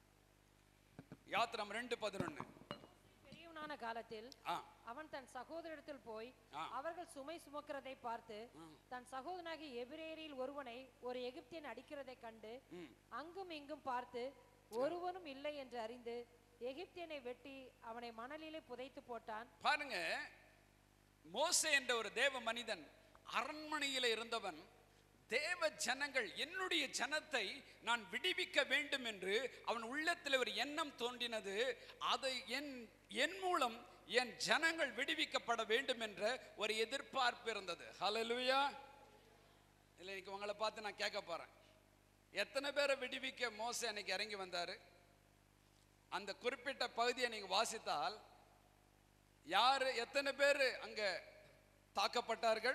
S1: யாத்ராம் ரெண்டு பதினொன்னு
S2: பெரியவனான காலத்தில்
S1: ஆ
S2: அவன் தன் சகோதரிடத்தில் போய்
S1: ஆ.
S2: அவர்கள் சுமை சுமக்கிறதை பார்த்து தன் சகோதரனாகிய எபிரேயரில் ஒருவனை ஒரு எகிப்தியன் அடிக்கிறதை கண்டு
S1: ம்
S2: அங்கும் இங்கும் பார்த்து ஒருவனும் இல்லை என்று அறிந்து எகிப்தியனை வெட்டி அவனை மணலிலே புதைத்து போட்டான்
S1: பாருங்க மோசே என்ற ஒரு தேவ மனிதன் அரண்மனையில இருந்தவன் தேவ ஜனங்கள் என்னுடைய ஜனத்தை நான் விடுவிக்க வேண்டும் என்று அவன் உள்ளத்தில் ஒரு எண்ணம் தோன்றினது அதை என் என் மூலம் என் ஜனங்கள் விடுவிக்கப்பட வேண்டும் என்ற ஒரு எதிர்பார்ப்பு இருந்தது ஹalleluya இல்லை இன்னைக்கு உங்களை பார்த்து நான் கேட்க போறேன் எத்தனை பேரை விடுவிக்க மோசே அன்னைக்கு இறங்கி வந்தாரு அந்த குறிப்பிட்ட பகுதியை நீங்க வாசித்தால் யாரு எத்தனை பேர் அங்க தாக்கப்பட்டார்கள்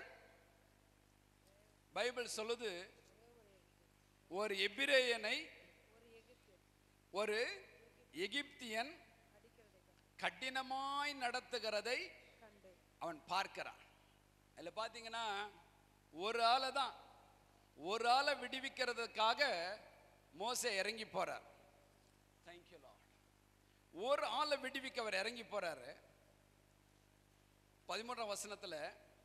S1: பைபிள் சொல்லுது ஒரு எபிரேயனை ஒரு எகிப்தியன் கடினமாய் நடத்துகிறதை
S2: கண்டு
S1: அவன் பார்க்கிறான் அதில் பார்த்தீங்கன்னா ஒரு ஆளை தான் ஒரு ஆளை விடுவிக்கிறதுக்காக மோசே இறங்கி போறார் தேங்க்யூ லார்ட் ஒரு ஆளை விடுவிக்க அவர் இறங்கி போறாரு பதிமூன்றாம் வசனத்துல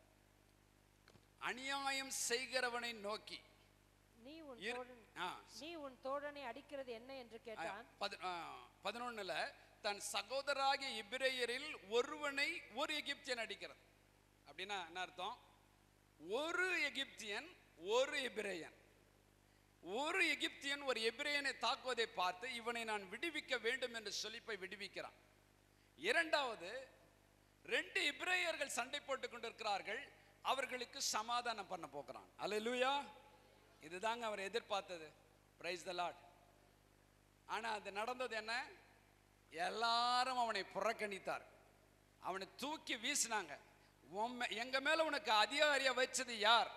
S1: அநியாயம் செய்கிறவனை நோக்கி
S2: நீ உன்
S1: இரு-
S2: தோழன்
S1: ஆ,
S2: நீ உன் தோழனை அடிக்கிறது என்ன என்று கேட்டான்
S1: பதி- ஆ, பதினொண்ணுல தன் சகோதராகிய இபிரேயரில் ஒருவனை ஒரு எகிப்தியன் அடிக்கிறது அப்படின்னா என்ன அர்த்தம் ஒரு எகிப்தியன் ஒரு எபிரேயன் ஒரு எகிப்தியன் ஒரு எபிரேயனை தாக்குவதை பார்த்து இவனை நான் விடுவிக்க வேண்டும் என்று சொல்லி போய் விடுவிக்கிறான் இரண்டாவது ரெண்டு இப்ரேயர்கள் சண்டை போட்டுக் கொண்டிருக்கிறார்கள் அவர்களுக்கு சமாதானம் பண்ண போகிறான் அல்லேலூயா இதுதாங்க அவர் எதிர்பார்த்தது பிரைஸ் த லார்ட் ஆனா அது நடந்தது என்ன எல்லாரும் அவனை புறக்கணித்தார் அவனை தூக்கி வீசினாங்க உன் மே- எங்க மேல உனக்கு அதிகாரியா வச்சது யார்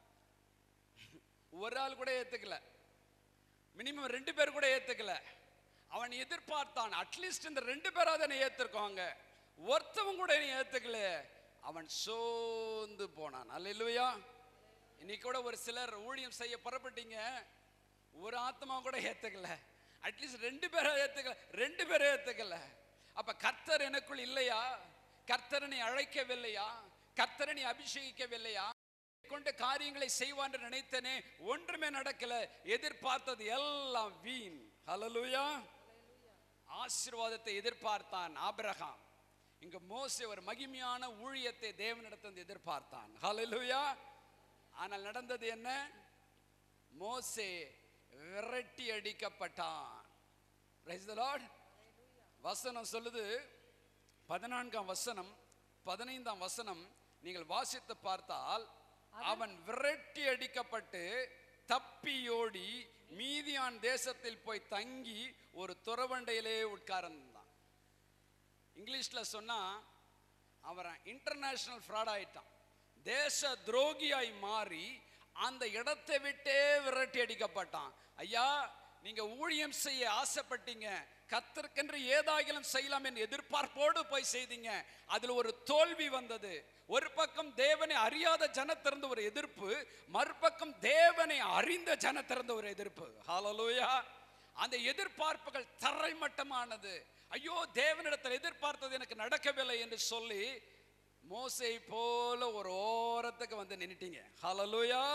S1: ஒரு ஆள் கூட ஏத்துக்கல மினிமம் ரெண்டு பேர் கூட ஏத்துக்கல அவன் எதிர்பார்த்தான் அட்லீஸ்ட் இந்த ரெண்டு பேராவது என்னை ஏத்துருக்காங்க ஒருத்தவன் கூட என்னை ஏத்துக்கல அவன் சோர்ந்து போனான் அல்லேலூயா இன்னைக்கு கூட ஒரு சிலர் ஊழியம் செய்ய புறப்பட்டீங்க ஒரு ஆத்மா கூட ஏத்துக்கல அட்லீஸ்ட் ரெண்டு பேரை ஏத்துக்கல ரெண்டு பேரை ஏத்துக்கல அப்ப கர்த்தர் எனக்குள் இல்லையா கர்த்தரனை அழைக்கவில்லையா கர்த்தரனை அபிஷேகிக்கவில்லையா கொண்ட காரியங்களை செய்வான் என்று நினைத்தனே ஒன்றுமே நடக்கல எதிர்பார்த்தது எல்லாம் வீண் ஹalleluya ஆசீர்வாதத்தை எதிர்பார்த்தான் ஆபிரகாம் இங்க மோசே ஒரு மகிமையான ஊழியத்தை தேவனிடத்திலிருந்து எதிர்பார்த்தான் ஹalleluya ஆனால் நடந்தது என்ன மோசே விரட்டி அடிக்கப்பட்டான் Praise the Lord. வசனம் சொல்லுது பதினான்காம் வசனம் பதினைந்தாம் வசனம் நீங்கள் வாசித்து பார்த்தால் அவன் விரட்டி அடிக்கப்பட்டு தப்பியோடி மீதியான் தேசத்தில் போய் தங்கி ஒரு துறவண்டையிலே உட்கார்ந்தான் இங்கிலீஷ்ல சொன்னா அவன் இன்டர்நேஷனல் ஃப்ராட் ஆயிட்டான் தேச துரோகியாய் மாறி அந்த இடத்தை விட்டே விரட்டி அடிக்கப்பட்டான் ஐயா நீங்க ஊழியம் செய்ய ஆசைப்பட்டீங்க கத்தற்கென்று ஏதாகிலும் செய்யலாம் என்று எதிர்பார்ப்போடு போய் செய்தீங்க அதுல ஒரு தோல்வி வந்தது ஒரு பக்கம் தேவனை அறியாத ஜனத்திறந்த ஒரு எதிர்ப்பு மறுபக்கம் தேவனை அறிந்த ஜனத்திறந்த ஒரு எதிர்ப்பு ஹalleluya அந்த எதிர்பார்ப்புகள் தரைமட்டமானது ஐயோ தேவனிடத்தில் எதிர்பார்த்தது எனக்கு நடக்கவில்லை என்று சொல்லி மோசை போல ஒரு ஓரத்துக்கு வந்து நின்னுட்டீங்க ஹalleluya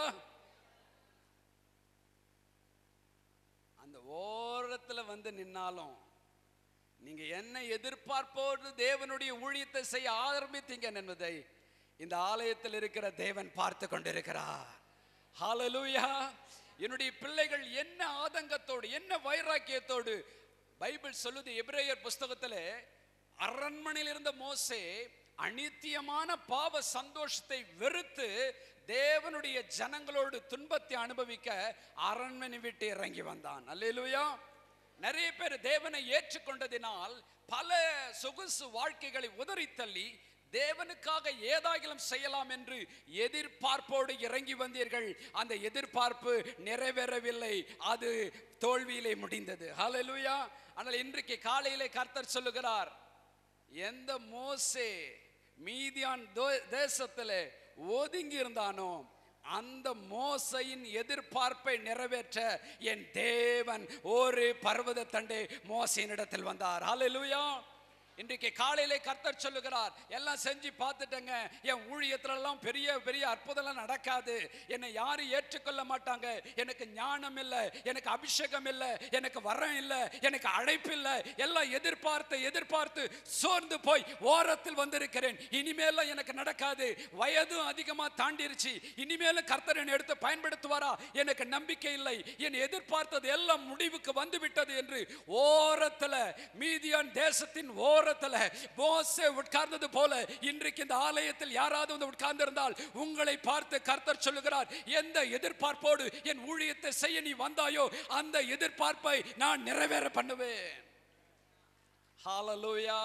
S1: அந்த ஓரத்துல வந்து நின்னாலும் நீங்க என்ன எதிர்பார்ப்போடு தேவனுடைய ஊழியத்தை செய்ய ஆரம்பித்தீங்க என்பதை இந்த ஆலயத்தில் இருக்கிற தேவன் பார்த்து கொண்டிருக்கிறார் ஹalleluya என்னுடைய பிள்ளைகள் என்ன ஆதங்கத்தோடு என்ன வைராக்கியத்தோடு பைபிள் சொல்லுது எபிரேயர் புஸ்தகத்திலே அரண்மனையில் இருந்த மோசே அநித்தியமான பாவ சந்தோஷத்தை வெறுத்து தேவனுடைய ஜனங்களோடு துன்பத்தை அனுபவிக்க அரண்மனை விட்டு இறங்கி வந்தான் அல்லேலூயா நிறைய பேர் தேவனை ஏற்றுக்கொண்டதினால் பல சொகுசு வாழ்க்கைகளை உதறி தள்ளி தேவனுக்காக ஏதாகிலும் செய்யலாம் என்று எதிர்பார்ப்போடு இறங்கி வந்தீர்கள் அந்த எதிர்பார்ப்பு நிறைவேறவில்லை அது தோல்வியிலே முடிந்தது ஹalleluya ஆனால் இன்றைக்கு காலையிலே கர்த்தர் சொல்லுகிறார் எந்த மோசே மீதியான் தோ- தேசத்திலே ஒதுங்கி இருந்தானோ அந்த மோசையின் எதிர்பார்ப்பை நிறைவேற்ற என் தேவன் ஒரு பர்வத தண்டே மோசையினிடத்தில் வந்தார் ஹalleluya இன்றைக்கு காலையிலே கர்த்தர் சொல்லுகிறார் எல்லாம் செஞ்சு பார்த்துட்டேங்க என் ஊழியத்துல எல்லாம் பெரிய பெரிய அற்புதம்லாம் நடக்காது என்னை யாரும் ஏற்றுக்கொள்ள மாட்டாங்க எனக்கு ஞானம் இல்லை எனக்கு அபிஷேகம் இல்லை எனக்கு வரம் இல்லை எனக்கு அழைப்பு இல்லை எல்லாம் எதிர்பார்த்து எதிர்பார்த்து சோர்ந்து போய் ஓரத்தில் வந்திருக்கிறேன் இனிமேலும் எனக்கு நடக்காது வயதும் அதிகமா தாண்டிருச்சு இனிமேலும் கர்த்தர் என்னை எடுத்து பயன்படுத்துவாரா எனக்கு நம்பிக்கை இல்லை என் எதிர்பார்த்தது எல்லாம் முடிவுக்கு வந்து விட்டது என்று ஓரத்துல மீதியான் தேசத்தின் ஓரத்துல மோசே உட்கார்ந்தது போல இன்றைக்கு இந்த ஆலயத்தில் யாராவது வந்து உட்கார்ந்திருந்தால் உங்களை பார்த்து கர்த்தர் சொல்லுகிறார் எந்த எதிர்பார்ப்போடு என் ஊழியத்தை செய்ய நீ வந்தாயோ அந்த எதிர்பார்ப்பை நான் நிறைவேற பண்ணுவேன் ஹalleluya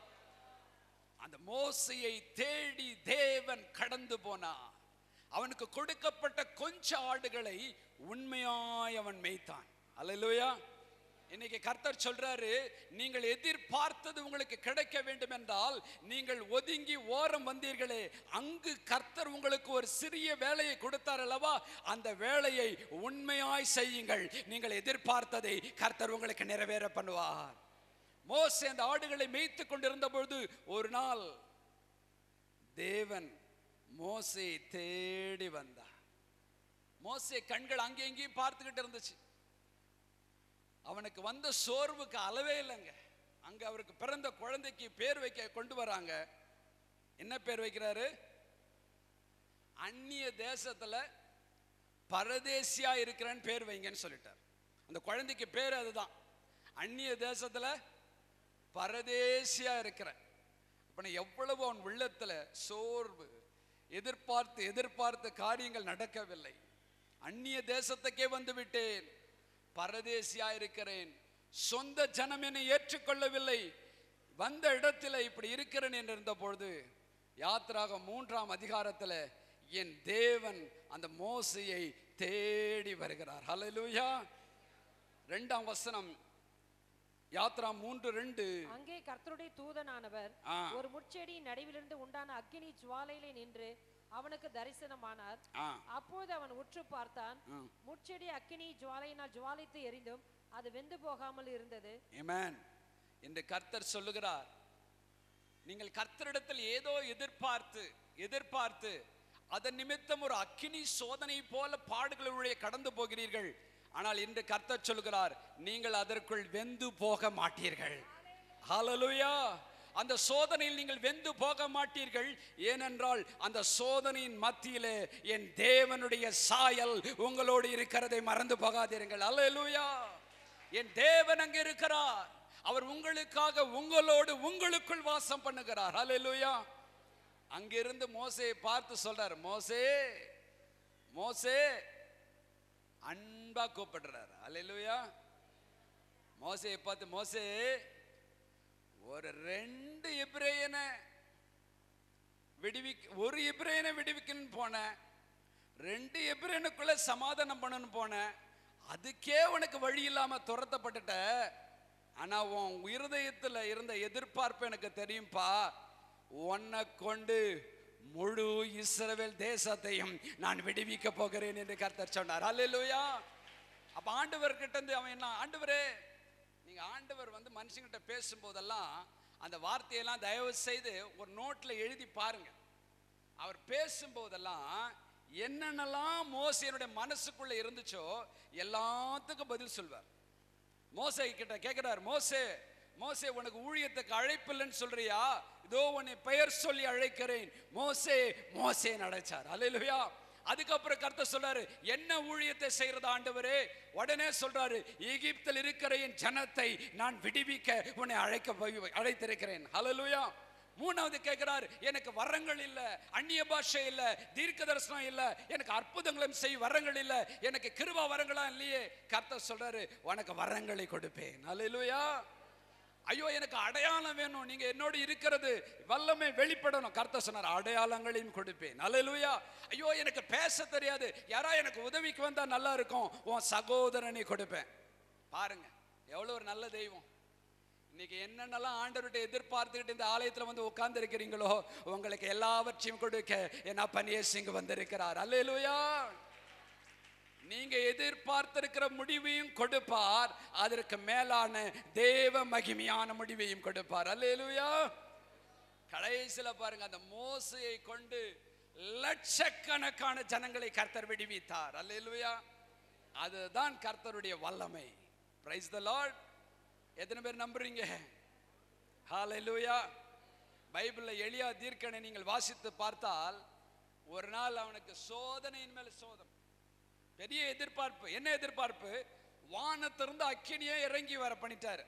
S1: அந்த மோசையை தேடி தேவன் கடந்து போனான் அவனுக்கு கொடுக்கப்பட்ட கொஞ்ச ஆடுகளை உண்மையாய் அவன் மேய்த்தான் அல்லேலூயா இன்னைக்கு கர்த்தர் சொல்றாரு நீங்கள் எதிர்பார்த்தது உங்களுக்கு கிடைக்க வேண்டும் என்றால் நீங்கள் ஒதுங்கி ஓரம் வந்தீர்களே அங்கு கர்த்தர் உங்களுக்கு ஒரு சிறிய வேலையை கொடுத்தார் அல்லவா அந்த வேலையை உண்மையாய் செய்யுங்கள் நீங்கள் எதிர்பார்த்ததை கர்த்தர் உங்களுக்கு நிறைவேற பண்ணுவார் மோசே அந்த ஆடுகளை மேய்த்து கொண்டிருந்த பொழுது ஒரு நாள் தேவன் மோசே தேடி வந்தார் மோசே கண்கள் அங்கே இங்கேயும் பார்த்துக்கிட்டு இருந்துச்சு அவனுக்கு வந்த சோர்வுக்கு அளவே இல்லைங்க அங்க அவருக்கு பிறந்த குழந்தைக்கு பேர் வைக்க கொண்டு வராங்க என்ன பேர் வைக்கிறாரு அந்நிய தேசத்துல பரதேசியா இருக்கிறேன்னு பேர் வைங்கன்னு சொல்லிட்டார் அந்த குழந்தைக்கு பேர் அதுதான் அந்நிய தேசத்துல பரதேசியா இருக்கிறேன் அப்ப நான் எவ்வளவு அவன் உள்ளத்துல சோர்வு எதிர்பார்த்து எதிர்பார்த்த காரியங்கள் நடக்கவில்லை அந்நிய தேசத்துக்கே வந்து விட்டேன் பரதேசியா இருக்கிறேன் சொந்த ஜனம் என்னை ஏற்றுக்கொள்ளவில்லை வந்த இடத்துல இப்படி இருக்கிறேன் என்று இருந்த பொழுது யாத்திராக மூன்றாம் அதிகாரத்துல என் தேவன் அந்த மோசையை தேடி வருகிறார் ஹalleluya ரெண்டாம் வசனம் யாத்ரா மூன்று ரெண்டு
S2: அங்கே கர்த்தருடைய தூதனானவர்
S1: ஆ.
S2: ஒரு முட்செடியின் நடுவிலிருந்து உண்டான அக்கினி ஜுவாலையிலே நின்று அவனுக்கு தரிசனமானார்
S1: ஆ
S2: அப்போது அவன் உற்று பார்த்தான்
S1: ம்.
S2: முட்செடி அக்கினி ஜுவாலையினால் ஜுவாலித்து எரிந்தும் அது வெந்து போகாமல் இருந்தது
S1: Amen. என்று கர்த்தர் சொல்லுகிறார் நீங்கள் கர்த்தரிடத்தில் ஏதோ எதிர்பார்த்து எதிர்பார்த்து அதன் நிமித்தம் ஒரு அக்கினி சோதனை போல பாடுகளுடைய கடந்து போகிறீர்கள் ஆனால் இன்று கர்த்தர் சொல்லுகிறார் நீங்கள் அதற்குள் வெந்து போக மாட்டீர்கள் ஹalleluya அந்த சோதனையில் நீங்கள் வெந்து போக மாட்டீர்கள் ஏனென்றால் அந்த சோதனையின் மத்தியிலே என் தேவனுடைய சாயல் உங்களோடு இருக்கிறதை மறந்து போகாதீர்கள் ஹalleluya என் தேவன் அங்கே இருக்கிறார் அவர் உங்களுக்காக உங்களோடு உங்களுக்குள் வாசம் பண்ணுகிறார் ஹalleluya அங்கிருந்து மோசேயை பார்த்து சொல்றார் மோசே மோசே அன்பா கூப்பிடுறார் ஹalleluya மோசேயை பார்த்து மோசே ஒரு ரெண்டு எபிரேயனை விடுவிக்க ஒரு எபிரேயனை விடுவிக்கணும்னு போனேன் ரெண்டு எபிரேயனுக்குள்ள சமாதானம் பண்ணணும்னு போனேன் அதுக்கே உனக்கு வழி இல்லாம துரத்தப்பட்டுட்ட ஆனா உன் இருதயத்துல இருந்த எதிர்பார்ப்பு எனக்கு தெரியும்பா உன்னை கொண்டு முழு இஸ்ரவேல் தேசத்தையும் நான் விடுவிக்க போகிறேன் என்று கர்த்தர் சொன்னார் அல்லேலூயா அப்ப ஆண்டவர் கிட்ட இருந்து அவன் என்ன ஆண்டவரே நீங்க ஆண்டவர் வந்து மனுஷங்கிட்ட பேசும்போதெல்லாம் அந்த வார்த்தையெல்லாம் தயவு செய்து ஒரு நோட்ல எழுதி பாருங்க அவர் பேசும்போதெல்லாம் என்னென்னலாம் மோசையனுடைய மனசுக்குள்ள இருந்துச்சோ எல்லாத்துக்கும் பதில் சொல்வார் மோசை கிட்ட கேட்கிறார் மோசே மோசே உனக்கு ஊழியத்துக்கு அழைப்பில்லைன்னு சொல்றியா இதோ உன்னை பெயர் சொல்லி அழைக்கிறேன் மோசே மோசே அழைச்சார் அல்லேலூயா அதுக்கப்புறம் கர்த்தர் சொல்றாரு என்ன ஊழியத்தை செய்யறது ஆண்டவரே உடனே சொல்றாரு எகிப்தில் இருக்கிற என் ஜனத்தை நான் விடுவிக்க உன்னை அழைக்க போய் அழைத்திருக்கிறேன் ஹalleluya மூணாவது கேட்கிறார் எனக்கு வரங்கள் இல்ல அந்நிய பாஷை இல்ல தீர்க்க தரிசனம் இல்ல எனக்கு அற்புதங்களும் செய் வரங்கள் இல்ல எனக்கு கிருபா வரங்களா இல்லையே கர்த்தர் சொல்றாரு உனக்கு வரங்களை கொடுப்பேன் அல்லேலூயா ஐயோ எனக்கு அடையாளம் வேணும் நீங்க என்னோடு இருக்கிறது வல்லமை வெளிப்படணும் கர்த்தர் சொன்னார் அடையாளங்களையும் கொடுப்பேன் அல்லேலூயா ஐயோ எனக்கு பேச தெரியாது யாரா எனக்கு உதவிக்கு வந்தா நல்லா இருக்கும் உன் சகோதரனை கொடுப்பேன் பாருங்க எவ்வளவு ஒரு நல்ல தெய்வம் இன்னைக்கு என்னென்னலாம் ஆண்டவர்கிட்ட எதிர்பார்த்துக்கிட்டு இந்த ஆலயத்துல வந்து உட்கார்ந்து இருக்கிறீங்களோ உங்களுக்கு எல்லாவற்றையும் கொடுக்க என் அப்பன் இயேசு இங்கு வந்திருக்கிறார் அல்லேலூயா நீங்க எதிர்பார்த்திருக்கிற முடிவையும் கொடுப்பார் அதற்கு மேலான தேவ மகிமையான முடிவையும் கொடுப்பார் அல்லேலூயா கடைசியில பாருங்க அந்த மோசையை கொண்டு லட்சக்கணக்கான ஜனங்களை கர்த்தர் விடுவித்தார் அல்லேலூயா அதுதான் கர்த்தருடைய வல்லமை பிரைஸ் த லார்ட் எத்தனை பேர் நம்புறீங்க ஹalleluya பைபிள்ல எளியா தீர்க்கனை நீங்கள் வாசித்து பார்த்தால் ஒரு நாள் அவனுக்கு சோதனையின் மேல சோதனை பெரிய எதிர்பார்ப்பு என்ன எதிர்பார்ப்பு வானத்திலிருந்து அக்கினியே இறங்கி வர பண்ணிட்டாரு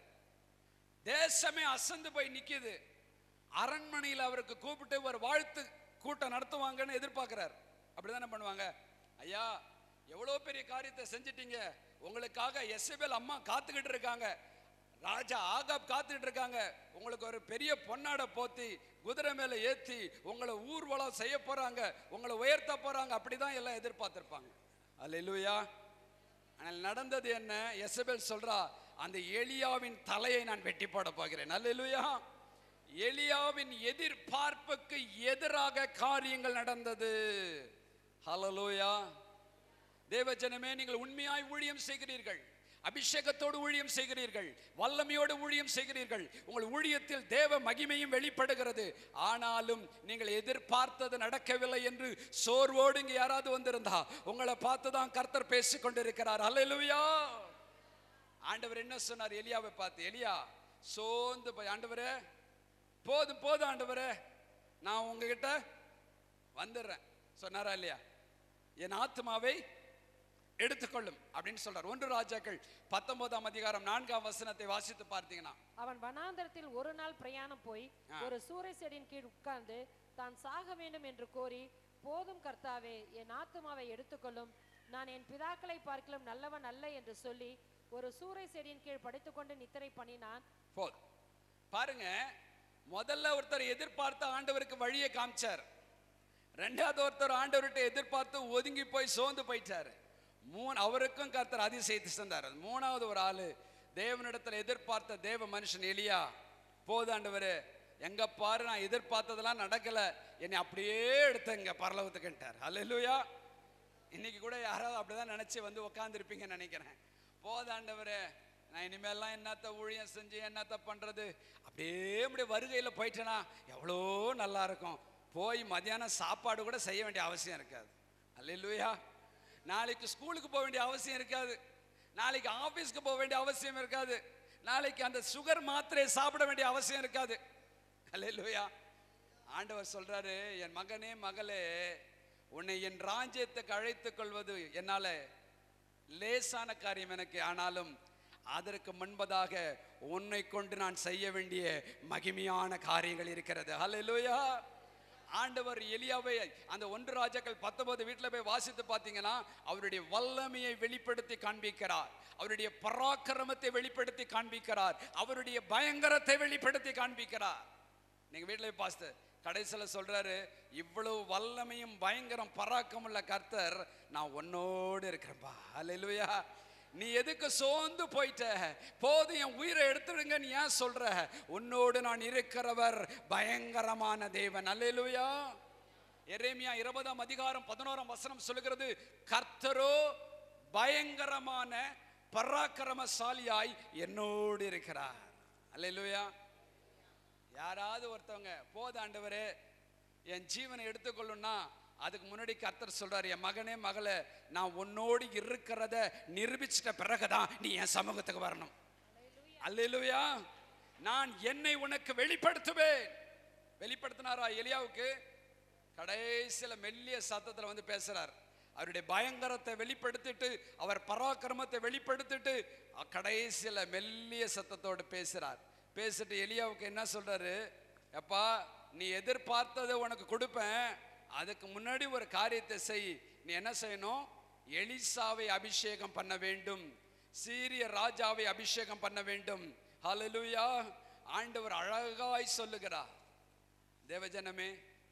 S1: தேசமே அசந்து போய் நிக்குது அரண்மனையில் அவருக்கு கூப்பிட்டு ஒரு வாழ்த்து கூட்டம் நடத்துவாங்கன்னு எதிர்பார்க்கிறார் அப்படிதானே பண்ணுவாங்க ஐயா எவ்வளோ பெரிய காரியத்தை செஞ்சிட்டீங்க உங்களுக்காக எஸ்எபெல் அம்மா காத்துக்கிட்டு இருக்காங்க ராஜா ஆகாப் காத்துக்கிட்டு இருக்காங்க உங்களுக்கு ஒரு பெரிய பொன்னாடை போத்தி குதிரை மேல ஏத்தி உங்களை ஊர்வலம் செய்ய போறாங்க உங்களை உயர்த்த போறாங்க அப்படிதான் எல்லாம் எதிர்பார்த்திருப்பாங்க அல்லேலூயா ஆனால் நடந்தது என்ன எசபெல் சொல்றா அந்த எலியாவின் தலையை நான் வெட்டி போட போகிறேன் அல்லேலூயா எலியாவின் எதிர்பார்ப்புக்கு எதிராக காரியங்கள் நடந்தது ஹalleluya தேவஜனமே நீங்கள் உண்மையாய் ஊழியம் செய்கிறீர்கள் அபிஷேகத்தோடு ஊழியம் செய்கிறீர்கள் வல்லமையோடு ஊழியம் செய்கிறீர்கள் உங்கள் ஊழியத்தில் தேவ மகிமையும் வெளிப்படுகிறது ஆனாலும் நீங்கள் எதிர்பார்த்தது நடக்கவில்லை என்று சோர்வோடு இங்க யாராவது வந்திருந்தா உங்களை பார்த்து தான் கர்த்தர் பேசிக் கொண்டிருக்கிறார் அல்லேலூயா ஆண்டவர் என்ன சொன்னார் எலியாவை பார்த்து எலியா சோர்ந்து போய் ஆண்டவரே போதும் போதும் ஆண்டவரே நான் உங்ககிட்ட வந்துடுறேன் சொன்னாரா இல்லையா என் ஆத்மாவை எடுத்துக்கொள்ளும் அப்படின்னு சொல்றார் ஒன்று ராஜாக்கள் பத்தொன்பதாம் அதிகாரம் நான்காம் வசனத்தை வாசித்து பார்த்தீங்கன்னா
S2: அவன் வனாந்தரத்தில் ஒரு நாள் பிரயாணம் போய் ஒரு சூறை செடியின் கீழ் உட்கார்ந்து தான் சாக வேண்டும் என்று கோரி போதும் கர்த்தாவே என் ஆத்துமாவை எடுத்துக்கொள்ளும் நான் என் பிதாக்களை பார்க்கலும் நல்லவன் அல்ல என்று சொல்லி ஒரு சூறை செடியின் கீழ் படுத்துக்கொண்டு நித்திரை பண்ணினான்
S1: போதும் பாருங்க முதல்ல ஒருத்தர் எதிர்பார்த்த ஆண்டவருக்கு வழியை காமிச்சார் ரெண்டாவது ஒருத்தர் ஆண்டவர்கிட்ட எதிர்பார்த்து ஒதுங்கி போய் சோர்ந்து போயிட்டாரு மூணு அவருக்கும் கர்த்தர் அதிசயத்தை செஞ்சார் மூணாவது ஒரு ஆளு தேவனிடத்துல எதிர்பார்த்த தேவ மனுஷன் எலியா போது ஆண்டவரே எங்க பாரு நான் எதிர்பார்த்ததெல்லாம் நடக்கல என்னை அப்படியே எடுத்தங்க பரலவத்துக்குன்ட்டார் அல்லேலூயா இன்னைக்கு கூட யாராவது அப்படிதான் நினைச்சு வந்து உட்காந்துருப்பீங்கன்னு நினைக்கிறேன் போதாண்டவரே நான் இனிமேல்லாம் என்னத்த ஊழியம் செஞ்சு என்னத்த பண்றது அப்படியே இப்படி வருகையில போயிட்டேனா எவ்வளோ நல்லா இருக்கும் போய் மத்தியானம் சாப்பாடு கூட செய்ய வேண்டிய அவசியம் இருக்காது அல்லேலூயா நாளைக்கு ஸ்கூலுக்கு போக வேண்டிய அவசியம் இருக்காது நாளைக்கு ஆபீஸ்க்கு போக வேண்டிய அவசியம் இருக்காது நாளைக்கு அந்த சுகர் மாத்திரையை சாப்பிட வேண்டிய அவசியம் இருக்காது அல்லேலூயா ஆண்டவர் சொல்றாரு என் மகனே மகளே உன்னை என் ராஜ்யத்துக்கு அழைத்துக் கொள்வது என்னால லேசான காரியம் எனக்கு ஆனாலும் அதற்கு முன்பதாக உன்னை கொண்டு நான் செய்ய வேண்டிய மகிமையான காரியங்கள் இருக்கிறது ஹalleluya ஆண்டவர் எலியாவை அந்த ஒன்று ராஜாக்கள் பத்தொன்பது வீட்டில் போய் வாசித்து பார்த்தீங்கன்னா அவருடைய வல்லமையை வெளிப்படுத்தி காண்பிக்கிறார் அவருடைய பராக்கிரமத்தை வெளிப்படுத்தி காண்பிக்கிறார் அவருடைய பயங்கரத்தை வெளிப்படுத்தி காண்பிக்கிறார் நீங்க வீட்டில் போய் பாஸ்து கடைசியில் சொல்றாரு இவ்வளவு வல்லமையும் பயங்கரம் பராக்கமுள்ள கர்த்தர் நான் உன்னோடு இருக்கிறேன்பா அல்லேலூயா நீ எதுக்கு சோர்ந்து போயிட்ட போதும் என் உயிரை எடுத்துடுங்க நீ ஏன் சொல்ற உன்னோடு நான் இருக்கிறவர் பயங்கரமான தேவன் அல்லேலூயா எரேமியா இருபதாம் அதிகாரம் பதினோராம் வசனம் சொல்லுகிறது கர்த்தரோ பயங்கரமான பராக்கிரமசாலியாய் என்னோடு இருக்கிறார் அல்லேலூயா யாராவது ஒருத்தவங்க போது ஆண்டவரே என் ஜீவனை எடுத்துக்கொள்ளும்னா அதுக்கு முன்னாடி கர்த்தர் சொல்றாரு என் மகனே மகளே நான் உன்னோடு இருக்கிறத நிரூபிச்சிட்ட பிறகுதான் நீ என் சமூகத்துக்கு வரணும் அல்லேலூயா நான் என்னை உனக்கு வெளிப்படுத்துவேன் வெளிப்படுத்தினாரா எலியாவுக்கு கடைசியில மெல்லிய சத்தத்துல வந்து பேசுறார் அவருடைய பயங்கரத்தை வெளிப்படுத்திட்டு அவர் பராக்கிரமத்தை வெளிப்படுத்திட்டு அ- கடைசியில மெல்லிய சத்தத்தோடு பேசுறார் பேசிட்டு எலியாவுக்கு என்ன சொல்றாரு எப்பா நீ எதிர்பார்த்ததை உனக்கு கொடுப்பேன் அதுக்கு முன்னாடி ஒரு காரியத்தை செய் நீ என்ன செய்யணும் எலிசாவை அபிஷேகம் பண்ண வேண்டும் சீரிய ராஜாவை அபிஷேகம் பண்ண வேண்டும் ஹalleluya ஆண்டவர் அழகாய் சொல்லுகிறார் தேவஜனமே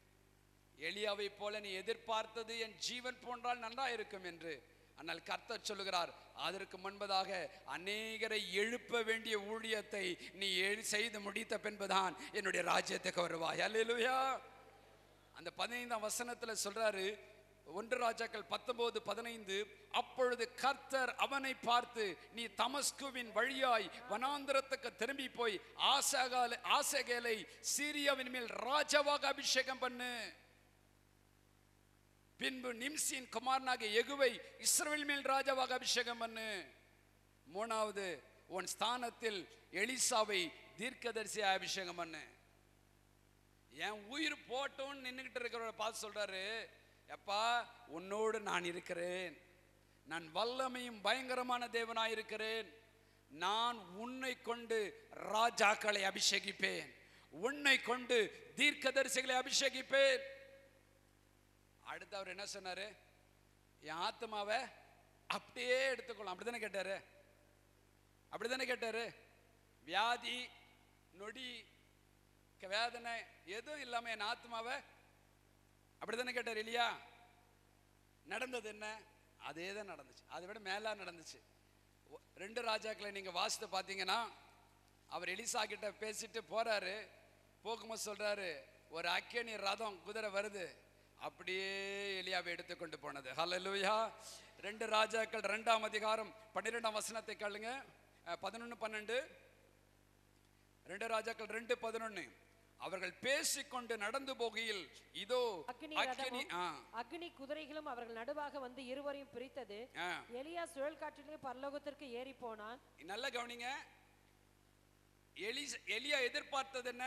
S1: எலியாவை போல நீ எதிர்பார்த்தது என் ஜீவன் போன்றால் நன்றா இருக்கும் என்று ஆனால் கர்த்தர் சொல்லுகிறார் அதற்கு முன்பதாக அநேகரை எழுப்ப வேண்டிய ஊழியத்தை நீ எழு- செய்து முடித்த பின்புதான் என்னுடைய ராஜ்யத்துக்கு வருவாய் அல்லேலூயா அந்த பதினைந்தாம் வசனத்துல சொல்றாரு ஒன்று ராஜாக்கள் பத்தொன்பது பதினைந்து அப்பொழுது கர்த்தர் அவனை பார்த்து நீ தமஸ்குவின் வழியாய் வனாந்திரத்துக்கு திரும்பி போய் ஆசகால ஆசகேலை சீரியாவின் மேல் ராஜாவாக அபிஷேகம் பண்ணு பின்பு நிம்சின் குமாரனாகிய எகுவை இஸ்ரவேல் மேல் ராஜாவாக அபிஷேகம் பண்ணு மூணாவது உன் ஸ்தானத்தில் எலிசாவை தீர்க்கதரிசியாக அபிஷேகம் பண்ணு என் உயிர் போட்டோன்னு நின்றுகிட்டு இருக்கிறவரை பார்த்து சொல்றாரு எப்பா உன்னோடு நான் இருக்கிறேன் நான் வல்லமையும் பயங்கரமான தேவனாய் இருக்கிறேன் நான் உன்னை கொண்டு ராஜாக்களை அபிஷேகிப்பேன் உன்னை கொண்டு தீர்க்கதரிசிகளை அபிஷேகிப்பேன் அடுத்து அவர் என்ன சொன்னாரு என் ஆத்மாவை அப்படியே எடுத்துக்கொள்ளும் அப்படிதானே கேட்டாரு அப்படிதானே கேட்டாரு வியாதி நொடி க- வேதனை எதுவும் இல்லாம என் ஆத்மாவை அப்படிதானே கேட்டார் இல்லையா நடந்தது என்ன அதே தான் நடந்துச்சு அதை விட மேலா நடந்துச்சு ஒ- ரெண்டு ராஜாக்களை நீங்க வாசித்து பார்த்தீங்கன்னா அவர் எலிசா கிட்ட பேசிட்டு போறாரு போகும்போது சொல்றாரு ஒரு அக்கினி ரதம் குதிரை வருது அப்படியே எலியாவை எடுத்துக்கொண்டு போனது ஹalleluya ரெண்டு ராஜாக்கள் ரெண்டாம் அதிகாரம் பன்னிரெண்டாம் வசனத்தை கேளுங்க பதினொன்று பன்னெண்டு ரெண்டு ராஜாக்கள் ரெண்டு பதினொன்னு அவர்கள் பேசிக்கொண்டு நடந்து போகையில் இதோ
S2: அக்கினி
S1: அக்கினி
S2: ரதமும்
S1: ஆ
S2: அக்னி குதிரைகளும் அவர்கள் நடுவாக வந்து இருவரையும் பிரித்தது
S1: ஆ
S2: எலியா சுழல் காற்றிலே பரலோகத்திற்கு ஏறி போனான்
S1: நல்ல கவனிங்க எலி எலியா எதிர்பார்த்தது என்ன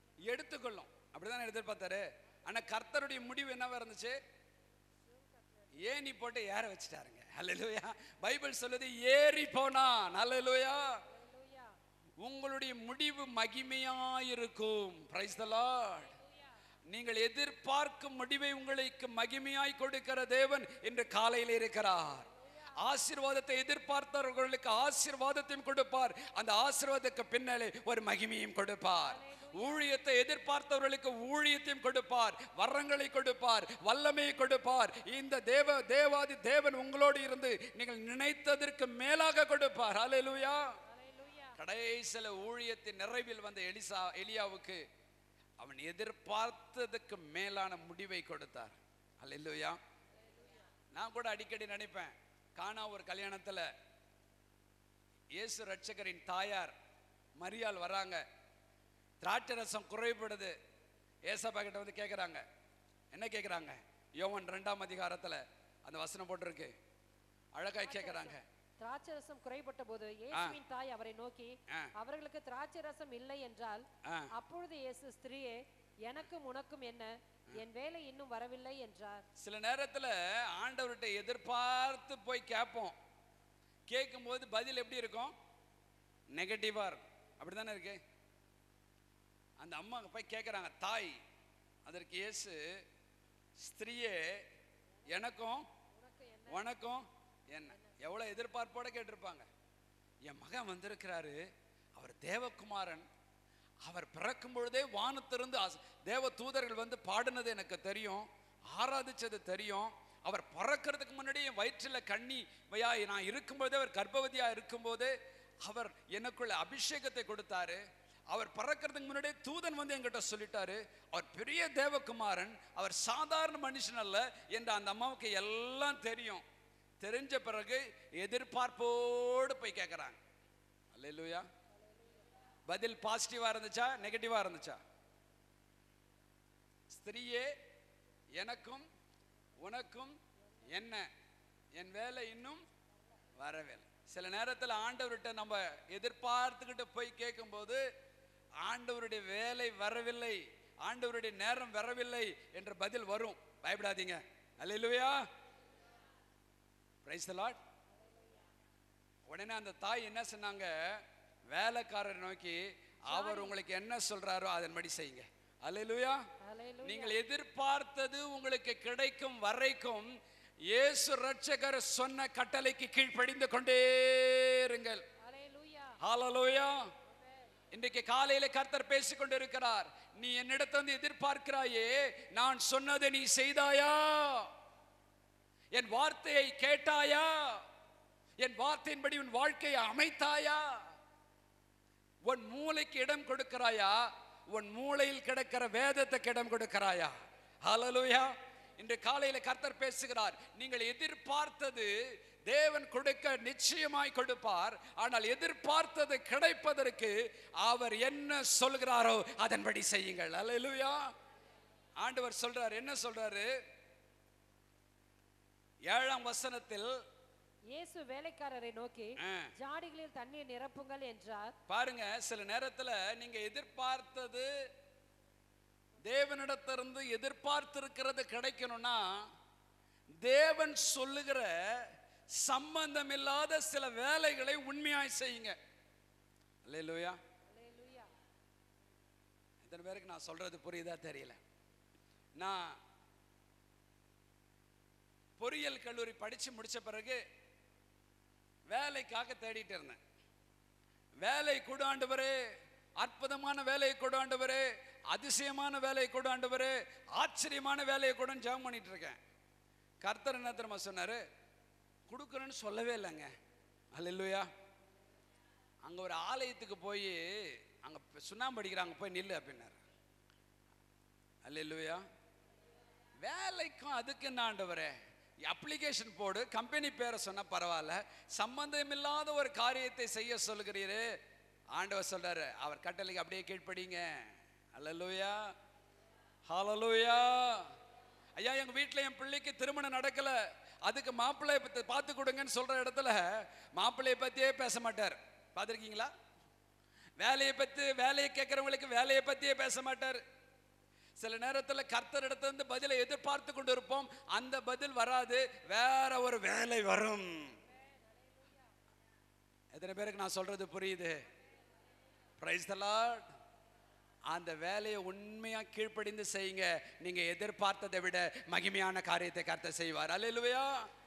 S1: எடுத்துக்கொள்ளும் அப்படிதானே எதிர்பார்த்தாரு ஆனா கர்த்தருடைய முடிவு என்னவா இருந்துச்சு ஏணி போட்டு ஏற வச்சுட்டாருங்க அல்லேலூயா பைபிள் சொல்லுது ஏறி போனான் அல்லேலூயா
S2: Hallelujah.
S1: உங்களுடைய முடிவு மகிமையாயிருக்கும் பிரைஸ் த லார்ட் நீங்கள் எதிர்பார்க்கும் முடிவை உங்களுக்கு மகிமையாய் கொடுக்கிற தேவன் இன்று காலையில் இருக்கிறார் ஆசீர்வாதத்தை எதிர்பார்த்தவர்களுக்கு ஆசீர்வாதத்தையும் கொடுப்பார் அந்த ஆசீர்வாதத்துக்கு பின்னாலே ஒரு மகிமையும் கொடுப்பார் ஊழியத்தை எதிர்பார்த்தவர்களுக்கு ஊழியத்தையும் கொடுப்பார் வரங்களை கொடுப்பார் வல்லமையை கொடுப்பார் இந்த தேவ தேவாதி தேவன் உங்களோடு இருந்து நீங்கள் நினைத்ததற்கு மேலாக கொடுப்பார் ஹalleluya
S2: Hallelujah.
S1: கடைசில ஊழியத்தின் நிறைவில் வந்த எலிசா எலியாவுக்கு அவன் எதிர்பார்த்ததுக்கு மேலான முடிவை கொடுத்தார் அல்லேலூயா நான் கூட அடிக்கடி நினைப்பேன் காணா ஒரு கல்யாணத்துல இயேசு ரட்சகரின் தாயார் மரியாள் வராங்க திராட்சை ரசம் குறைபடுது ஏசப்பா கிட்ட வந்து கேட்குறாங்க என்ன கேட்குறாங்க யோவன் ரெண்டாம் அதிகாரத்துல அந்த வசனம் போட்டிருக்கு அழகாய் கேட்குறாங்க
S2: திராட்சரசம் குறைபட்ட போது இயேசுவின் தாய் அவரை நோக்கி
S1: ஆ.
S2: அவர்களுக்கு திராட்சரசம் இல்லை என்றால்
S1: ஆ.
S2: அப்பொழுது இயேசு ஸ்திரீயே எனக்கும் உனக்கும் என்ன என் வேலை இன்னும் வரவில்லை என்றார்
S1: சில நேரத்துல ஆண்டவர்கிட்ட எதிர்பார்த்து போய் கேட்போம் கேட்கும்போது பதில் எப்படி இருக்கும் நெகட்டிவா இருக்கும் அப்படிதானே இருக்கு அந்த அம்மா போய் கேட்குறாங்க தாய் அதற்கு இயேசு ஸ்திரீயே எனக்கும் உனக்கும் என்ன எவ்வளோ எதிர்பார்ப்போட கேட்டிருப்பாங்க என் மகன் வந்திருக்கிறாரு அவர் தேவகுமாரன் அவர் பிறக்கும் பொழுதே வானத்திலிருந்து அஸ்- தேவ தூதர்கள் வந்து பாடினது எனக்கு தெரியும் ஆராதிச்சது தெரியும் அவர் பிறக்கிறதுக்கு முன்னாடி என் வயிற்றில் கண்ணி வையா நான் இருக்கும்போதே அவர் கர்ப்பவதியா இருக்கும்போதே அவர் எனக்குள்ள அபிஷேகத்தை கொடுத்தாரு அவர் பறக்கிறதுக்கு முன்னாடியே தூதன் வந்து என்கிட்ட சொல்லிட்டாரு அவர் பெரிய தேவகுமாரன் அவர் சாதாரண மனுஷன் அல்ல என்று அந்த அம்மாவுக்கு எல்லாம் தெரியும் தெரிஞ்ச பிறகு எதிர்பார்ப்போடு போய் கேட்குறாங்க அல்லேலூயா பதில் பாசிட்டிவா இருந்துச்சா நெகட்டிவா இருந்துச்சா ஸ்திரீயே எனக்கும் உனக்கும் என்ன என் வேலை இன்னும் வரவில்லை சில நேரத்தில் ஆண்டவர்கிட்ட நம்ம எதிர்பார்த்துக்கிட்டு போய் கேட்கும்போது ஆண்டவருடைய வேலை வரவில்லை ஆண்டவருடைய நேரம் வரவில்லை என்ற பதில் வரும் பயப்படாதீங்க அல்லேலூயா பிரைஸ் தி லார்ட் உடனே அந்த தாய் என்ன சொன்னாங்க வேலைக்காரரை நோக்கி அவர் உங்களுக்கு என்ன சொல்றாரோ அதன்படி செய்யுங்க அல்லேலூயா
S2: Hallelujah.
S1: நீங்கள் எதிர்பார்த்தது உங்களுக்கு கிடைக்கும் வரைக்கும் இயேசு ரட்சகர் சொன்ன கட்டளைக்கு கீழ்ப்படிந்து கொண்டே இருங்கள்
S2: Hallelujah.
S1: ஹalleluya இன்றைக்கு காலையில கர்த்தர் பேசிக் கொண்டிருக்கிறார் நீ என்னிடத்திலிருந்து எதிர்பார்க்கிறாயே நான் சொன்னதை நீ செய்தாயா என் வார்த்தையை கேட்டாயா என் வார்த்தையின்படி உன் வாழ்க்கையை அமைத்தாயா உன் மூளைக்கு இடம் கொடுக்கிறாயா உன் மூளையில் கிடக்கிற வேதத்துக்கு இடம் கொடுக்கிறாயா ஹalleluya இன்று காலையில கர்த்தர் பேசுகிறார் நீங்கள் எதிர்பார்த்தது தேவன் கொடுக்க நிச்சயமாய் கொடுப்பார் ஆனால் எதிர்பார்த்தது கிடைப்பதற்கு அவர் என்ன சொல்கிறாரோ அதன்படி செய்யுங்கள் ஹalleluya ஆண்டவர் சொல்றார் என்ன சொல்றாரு ஏழாம் வசனத்தில்
S2: இயேசு வேலைக்காரரை நோக்கி
S1: ஆ.
S2: ஜாடிகளில் தண்ணீர் நிரப்புங்கள் என்றார்
S1: பாருங்க சில நேரத்துல நீங்க எதிர்பார்த்தது தேவனிடத்திலிருந்து எதிர்பார்த்திருக்கிறது கிடைக்கணும்னா தேவன் சொல்லுகிற சம்பந்தம் இல்லாத சில வேலைகளை உண்மையாய் செய்யுங்க அல்லேலூயா
S2: Hallelujah.
S1: எத்தனை பேருக்கு நான் சொல்றது புரியுதா தெரியல நான் பொறியியல் கல்லூரி படிச்சு முடிச்ச பிறகு வேலைக்காக தேடிட்டு இருந்தேன் வேலை கொடு ஆண்டவரே அற்புதமான வேலையை கொடு ஆண்டவரே அதிசயமான வேலையை கொடு ஆண்டவரே ஆச்சரியமான வேலையை கொடுன்னு ஜெபம் பண்ணிட்டு இருக்கேன் கர்த்தர் என்ன தெரியுமா சொன்னாரு கொடுக்குறேன்னு சொல்லவே இல்லைங்க அல்லையா அங்க ஒரு ஆலயத்துக்கு போய் அங்க சுண்ணாம்பு அடிக்கிறாங்க போய் நில்லு அப்படின்னாரு அல்லையா வேலைக்கும் அதுக்கு என்ன ஆண்டவரே அப்ளிகேஷன் போடு கம்பெனி பேரை சொன்னா பரவாயில்ல சம்பந்தமில்லாத ஒரு காரியத்தை செய்ய சொல்லுகிறீரே ஆண்டவர் சொல்றாரு அவர் கட்டளைக்கு அப்படியே கீழ்ப்படிங்க அல்லலுயா ஹalleluya ஐயா எங்க வீட்ல என் பிள்ளைக்கு திருமணம் நடக்கல அதுக்கு மாப்பிள்ளை பத்தி- பார்த்து கொடுங்கன்னு சொல்ற இடத்துல மாப்பிள்ளையை பத்தியே பேச மாட்டார் பார்த்துருக்கீங்களா வேலையை பத்தி வேலையை கேட்கறவங்களுக்கு வேலையை பத்தியே பேச மாட்டார் சில நேரத்தில் கர்த்தரிடத்திலிருந்து பதிலை எதிர்பார்த்து கொண்டு இருப்போம் அந்த பதில் வராது வேற ஒரு வேலை வரும் எத்தனை பேருக்கு நான் சொல்றது புரியுது பிரைஸ் த லார்ட் அந்த வேலையை உண்மையா கீழ்ப்படிந்து செய்யுங்க நீங்க எதிர்பார்த்ததை விட மகிமையான காரியத்தை கர்த்தர் செய்வார் அல்லேலூயா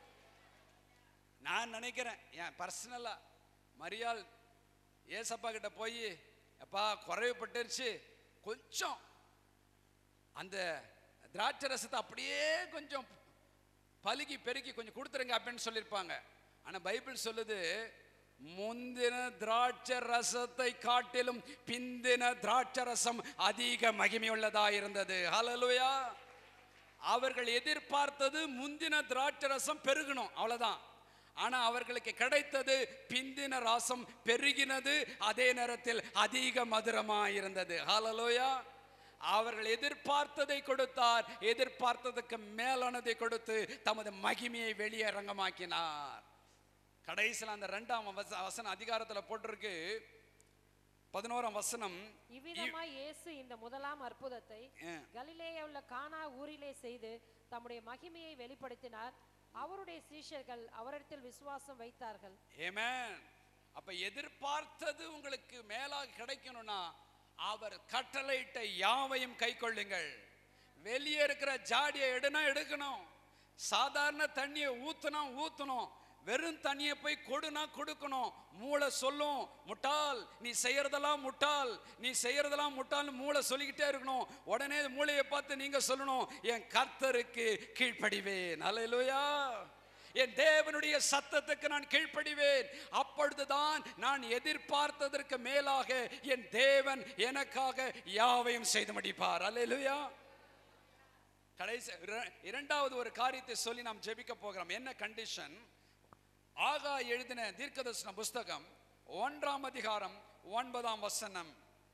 S1: நான் நினைக்கிறேன் என் பர்சனலா மரியாள் ஏசப்பா கிட்ட போய் அப்பா குறைவுபட்டுருச்சு கொஞ்சம் அந்த திராட்சை ரசத்தை அப்படியே கொஞ்சம் பலுகி பெருக்கி கொஞ்சம் கொடுத்துருங்க அப்படின்னு சொல்லியிருப்பாங்க ஆனா பைபிள் சொல்லுது முந்தின திராட்சை ரசத்தை காட்டிலும் பிந்தின திராட்சை ரசம் அதிக மகிமையுள்ளதா இருந்தது ஹalleluya அவர்கள் எதிர்பார்த்தது முந்தின திராட்சை ரசம் பெருகணும் அவ்வளவுதான் ஆனா அவர்களுக்கு கிடைத்தது பிந்தின ரசம் பெருகினது அதே நேரத்தில் அதிக மதுரமா இருந்தது ஹalleluya அவர்கள் எதிர்பார்த்ததை கொடுத்தார் எதிர்பார்த்ததுக்கு மேலானதை கொடுத்து தமது மகிமையை வெளியரங்கமாக்கினார் கடைசியில் அந்த ரெண்டாம் வச- வசன அதிகாரத்துல போட்டிருக்கு பதினோராம் வசனம்
S2: இவ்விதமாய் இயேசு இந்த முதலாம் அற்புதத்தை
S1: ஆ.
S2: கலிலேய உள்ள கானா ஊரிலே செய்து தம்முடைய மகிமையை வெளிப்படுத்தினார் அவருடைய சீஷர்கள் அவரிடத்தில் விசுவாசம் வைத்தார்கள்
S1: ஏமேன் அப்ப எதிர்பார்த்தது உங்களுக்கு மேலாக கிடைக்கணும்னா அவர் கட்டளையிட்ட யாவையும் கை கொள்ளுங்கள் வெளியே இருக்கிற ஜாடியை எடுனா எடுக்கணும் சாதாரண தண்ணியை ஊத்துனா ஊத்தணும் வெறும் தண்ணியை போய் கொடுனா கொடுக்கணும் மூளை சொல்லும் முட்டாள் நீ செய்யறதெல்லாம் முட்டாள் நீ செய்யறதெல்லாம் முட்டாள்னு மூளை சொல்லிக்கிட்டே இருக்கணும் உடனே மூளையை பார்த்து நீங்க சொல்லணும் என் கர்த்தருக்கு கீழ்ப்படிவேன் அல்லேலூயா என் தேவனுடைய சத்தத்துக்கு நான் கீழ்ப்படிவேன் அப்பொழுதுதான் நான் எதிர்பார்த்ததற்கு மேலாக என் தேவன் எனக்காக யாவையும் செய்து முடிப்பார் அல்லேலூயா கடைசி இர- இரண்டாவது ஒரு காரியத்தை சொல்லி நாம் ஜெபிக்க போகிறோம் என்ன கண்டிஷன் ஆகா எழுதின தீர்க்கதர்சன புஸ்தகம் ஒன்றாம் அதிகாரம் ஒன்பதாம் வசனம்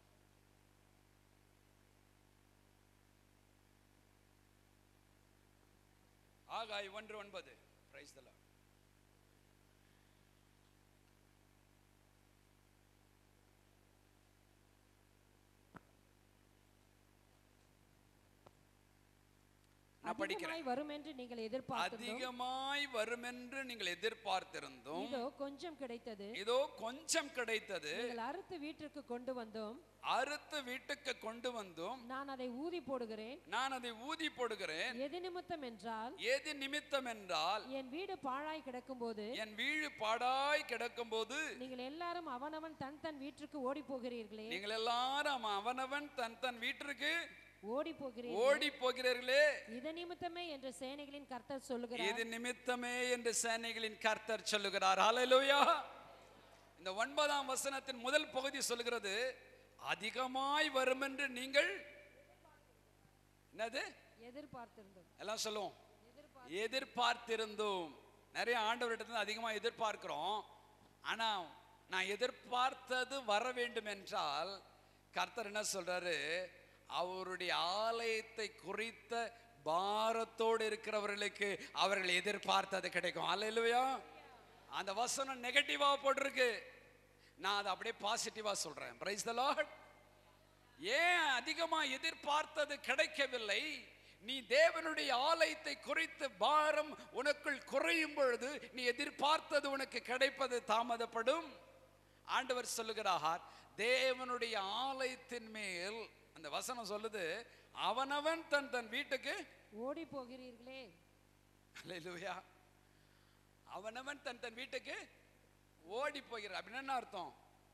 S1: ஆகாய் ஒன்று ஒன்பது பிரைஸ் தலா நான் படிக்கிறேன்
S2: அதிகமாய் வரும் என்று நீங்கள் எதிர்பார்த்திருந்தோம்
S1: அதிகமாய் வருமென்று நீங்கள் எதிர்பார்த்திருந்தோம்
S2: இதோ கொஞ்சம் கிடைத்தது
S1: இதோ கொஞ்சம் கிடைத்தது
S2: நீங்கள் அறுத்து வீட்டிற்கு கொண்டு வந்தோம்
S1: அறுத்து வீட்டுக்கு கொண்டு வந்தும்
S2: நான் அதை ஊதி போடுகிறேன்
S1: நான் அதை ஊதி போடுகிறேன்
S2: எது நிமித்தம் என்றால்
S1: ஏது நிமித்தம் என்றால்
S2: என் வீடு பாழாய் கிடக்கும்போது
S1: என் வீடு பாடாய் கிடக்கும்போது
S2: நீங்கள் எல்லாரும் அவனவன் தன் தன் வீட்டிற்கு ஓடி போகிறீர்களே
S1: நீங்கள் எல்லாரும் அவனவன் தன் தன் வீட்டிற்கு
S2: ஓடி போகிறீர்கள்
S1: ஓடி போகிறீர்களே
S2: இது நிமித்தமே என்று சேனைகளின் கர்த்தர் சொல்லுகிறார்
S1: இது நிமித்தமே என்று சேனைகளின் கர்த்தர் சொல்லுகிறார் ஹalleluya இந்த ஒன்பதாம் வசனத்தின் முதல் பகுதி சொல்லுகிறது அதிகமாய் வரும் என்று நீங்கள் என்னது
S2: எதிர்பார்த்திருந்தோம்
S1: எல்லாம் சொல்லுவோம் எதிர்பார்த்திருந்தோம் நிறைய ஆண்டவரிடத்துல அதிகமாக எதிர்பார்க்கிறோம் ஆனா நான் எதிர்பார்த்தது வர வேண்டும் என்றால் கர்த்தர் என்ன சொல்றாரு அவருடைய ஆலயத்தை குறித்த பாரத்தோடு இருக்கிறவர்களுக்கு அவர்கள் எதிர்பார்த்தது கிடைக்கும் அல்லையா அந்த வசனம் நெகட்டிவா போட்டிருக்கு நான் அதை அப்படியே பாசிட்டிவா சொல்றேன் பிரைஸ் த லார்ட் ஏன் அதிகமா எதிர்பார்த்தது கிடைக்கவில்லை நீ தேவனுடைய ஆலயத்தை குறித்து பாரம் உனக்குள் குறையும் பொழுது நீ எதிர்பார்த்தது உனக்கு கிடைப்பது தாமதப்படும் ஆண்டவர் சொல்லுகிறார் தேவனுடைய ஆலயத்தின் மேல் அந்த வசனம் சொல்லுது அவனவன் தன் தன் வீட்டுக்கு
S2: ஓடி போகிறீர்களே
S1: அல்லேலூயா அவனவன் தன் தன் வீட்டுக்கு ஓடி போகிறார் அப்படின்னு என்ன அர்த்தம்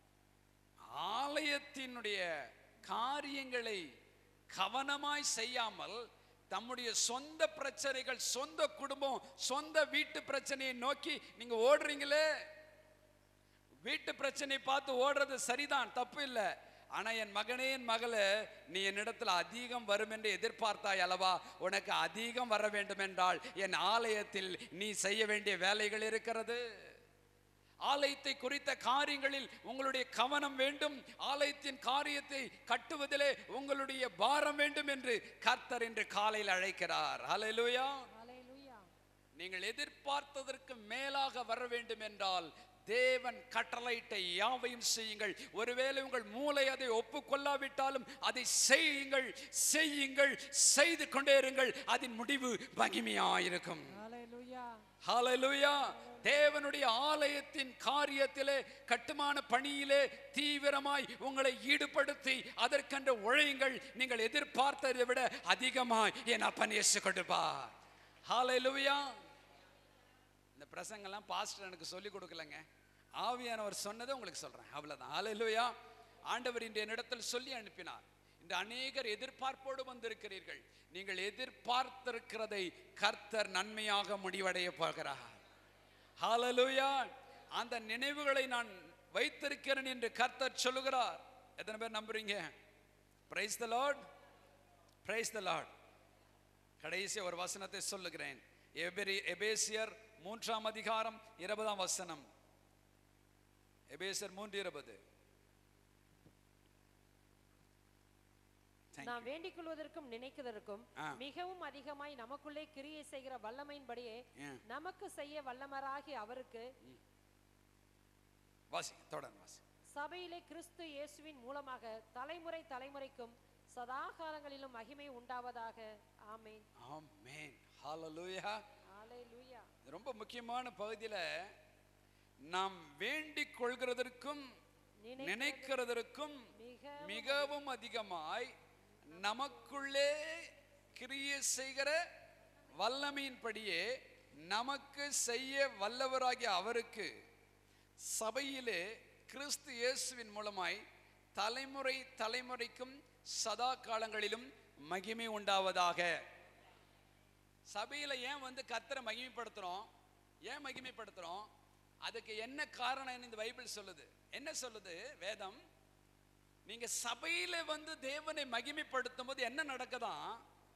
S1: ஆலயத்தினுடைய காரியங்களை கவனமாய் செய்யாமல் தம்முடைய சொந்த பிரச்சனைகள் சொந்த குடும்பம் சொந்த வீட்டு பிரச்சனையை நோக்கி நீங்க ஓடுறீங்களே வீட்டு பிரச்சனை பார்த்து ஓடுறது சரிதான் தப்பு இல்லை ஆனா என் மகனே என் மகளே நீ என்னிடத்தில் அதிகம் வரும் என்று எதிர்பார்த்தாய் அல்லவா உனக்கு அதிகம் வர வேண்டும் என்றால் என் ஆலயத்தில் நீ செய்ய வேண்டிய வேலைகள் இருக்கிறது ஆலயத்தை குறித்த காரியங்களில் உங்களுடைய கவனம் வேண்டும் ஆலயத்தின் காரியத்தை கட்டுவதிலே உங்களுடைய பாரம் வேண்டும் என்று கர்த்தர் இன்று காலையில் அழைக்கிறார் ஹalleluya
S2: ஹalleluya
S1: நீங்கள் எதிர்பார்த்ததற்கு மேலாக வர வேண்டும் என்றால் தேவன் கட்டளையிட்ட யாவையும் செய்யுங்கள் ஒருவேளை உங்கள் மூளை அதை ஒப்புக்கொள்ளாவிட்டாலும் அதை செய்யுங்கள் செய்யுங்கள் செய்து கொண்டே இருங்கள் அதன் முடிவு மகிமையாயிருக்கும்
S2: ஹalleluya
S1: ஹalleluya தேவனுடைய ஆலயத்தின் காரியத்திலே கட்டுமான பணியிலே தீவிரமாய் உங்களை ஈடுபடுத்தி அதற்கென்று உழையுங்கள் நீங்கள் எதிர்பார்த்ததை விட அதிகமாய் என் அப்பன் இயேசு கொடுப்பார் ஹalleluya இந்த பிரசங்கெல்லாம் பாஸ்டர் எனக்கு சொல்லி கொடுக்கலங்க ஆவியானவர் சொன்னதை உங்களுக்கு சொல்றேன் அவ்வளவுதான் ஹalleluya ஆண்டவர் இன்று என்னிடத்தில் சொல்லி அனுப்பினார் இந்த அநேகர் எதிர்பார்ப்போடு வந்திருக்கிறீர்கள் நீங்கள் எதிர்பார்த்திருக்கிறதை கர்த்தர் நன்மையாக முடிவடைய போகிறார் ஹalleluya அந்த நினைவுகளை நான் வைத்திருக்கிறேன் என்று கர்த்தர் சொல்லுகிறார் எத்தனை பேர் நம்புறீங்க praise the lord praise the lord கடைசி ஒரு வசனத்தை சொல்லுகிறேன் எபெரி- எபேசியர் மூன்றாம் அதிகாரம் இருபதாம் வசனம் எபேசியர் மூன்று இருபது Thank
S2: நாம் வேண்டிக் கொள்வதற்கும் நினைக்கிறதற்கும்
S1: ஆ.
S2: மிகவும் அதிகமாய் நமக்குள்ளே கிரியை செய்கிற வல்லமையின்படியே
S1: ஆ.
S2: நமக்கு செய்ய வல்லமராகி அவருக்கு
S1: வாசி தொடர்ந்து வாசி
S2: சபையிலே கிறிஸ்து இயேசுவின் மூலமாக தலைமுறை தலைமுறைக்கும் சதா காலங்களிலும் மகிமை உண்டாவதாக ஆமென்
S1: ஆமென் ஹalleluya
S2: ஹalleluya
S1: இது ரொம்ப முக்கியமான பகுதியில நாம் வேண்டிக் கொள்கிறதற்கும்
S2: நினைக்கிறது-
S1: நினைக்கிறதற்கும்
S2: மிக
S1: மிகவும் அதிகமாய் நமக்குள்ளே கிரியை செய்கிற வல்லமையின்படியே நமக்கு செய்ய வல்லவராகிய அவருக்கு சபையிலே கிறிஸ்து இயேசுவின் மூலமாய் தலைமுறை தலைமுறைக்கும் சதா காலங்களிலும் மகிமை உண்டாவதாக சபையில ஏன் வந்து கர்த்தரை மகிமைப்படுத்துறோம் ஏன் மகிமைப்படுத்துறோம் அதுக்கு என்ன காரணம் இந்த பைபிள் சொல்லுது என்ன சொல்லுது வேதம் நீங்க சபையில வந்து தேவனை மகிமைப்படுத்தும் போது என்ன நடக்குதாம்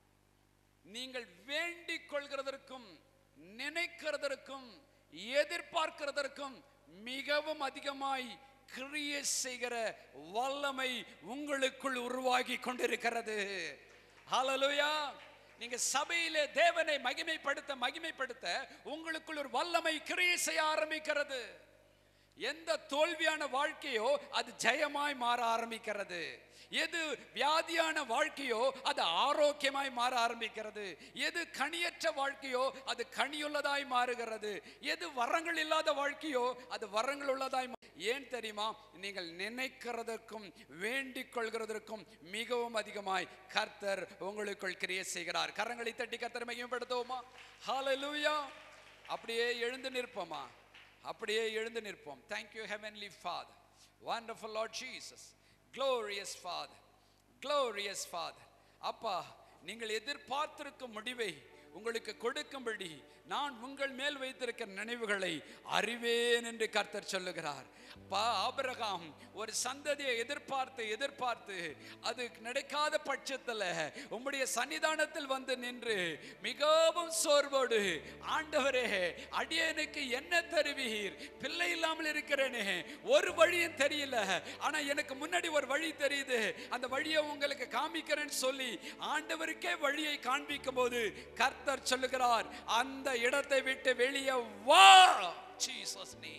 S1: நீங்கள் வேண்டிக் கொள்கிறதற்கும் நினைக்கிறதற்கும் எதிர்பார்க்கிறதற்கும் மிகவும் அதிகமாய் கிரியை செய்கிற வல்லமை உங்களுக்குள் உருவாகி கொண்டிருக்கிறது ஹalleluya நீங்க சபையிலே தேவனை மகிமைப்படுத்த மகிமைப்படுத்த உங்களுக்குள் ஒரு வல்லமை கிரியை செய்ய ஆரம்பிக்கிறது எந்த தோல்வியான வாழ்க்கையோ அது ஜெயமாய் மாற ஆரம்பிக்கிறது எது வியாதியான வாழ்க்கையோ அது ஆரோக்கியமாய் மாற ஆரம்பிக்கிறது எது கனியற்ற வாழ்க்கையோ அது கனியுள்ளதாய் மாறுகிறது எது வரங்கள் இல்லாத வாழ்க்கையோ அது வரங்கள் உள்ளதாய் மா- ஏன் தெரியுமா நீங்கள் நினைக்கிறதற்கும் வேண்டிக் கொள்கிறதற்கும் மிகவும் அதிகமாய் கர்த்தர் உங்களுக்குள் கிரியை செய்கிறார் கரங்களை தட்டி கர்த்தர் மகிமைப்படுத்துவோமா ஹalleluya அப்படியே எழுந்து நிற்போமா அப்படியே எழுந்து நிற்போம் thank you heavenly father wonderful lord Jesus glorious father glorious father அப்பா நீங்கள் எதிர்பார்த்திருக்கும் முடிவை உங்களுக்கு கொடுக்கும்படி நான் உங்கள் மேல் வைத்திருக்கிற நினைவுகளை அறிவேன் என்று கர்த்தர் சொல்லுகிறார் அப்பா ஆபிரகாம் ஒரு சந்ததியை எதிர்பார்த்து எதிர்பார்த்து அது நடக்காத பட்சத்தில் உம்முடைய சன்னிதானத்தில் வந்து நின்று மிகவும் சோர்வோடு ஆண்டவரே அடியனுக்கு என்ன தருவீர் பிள்ளை இல்லாமல் இருக்கிறேனே ஒரு வழியும் தெரியல ஆனா எனக்கு முன்னாடி ஒரு வழி தெரியுது அந்த வழியை உங்களுக்கு காமிக்கிறேன்னு சொல்லி ஆண்டவருக்கே வழியை காண்பிக்கும் போது கர்த்தர் சொல்லுகிறார் அந்த இடத்தை விட்டு வெளியே வா ஜீசஸ் நீ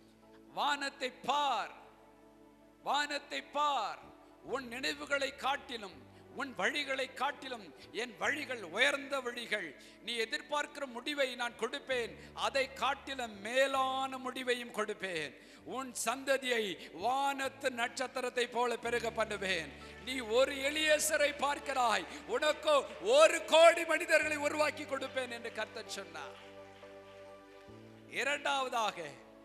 S1: வானத்தை பார் வானத்தை பார் உன் நினைவுகளை காட்டிலும் உன் வழிகளை காட்டிலும் என் வழிகள் உயர்ந்த வழிகள் நீ எதிர்பார்க்கிற முடிவை நான் கொடுப்பேன் அதை காட்டிலும் மேலான முடிவையும் கொடுப்பேன் உன் சந்ததியை வானத்து நட்சத்திரத்தை போல பெருக பண்ணுவேன் நீ ஒரு எளியசரை பார்க்கிறாய் உனக்கோ ஒரு கோடி மனிதர்களை உருவாக்கி கொடுப்பேன் என்று கர்த்தர் சொன்னார் இரண்டாவதாக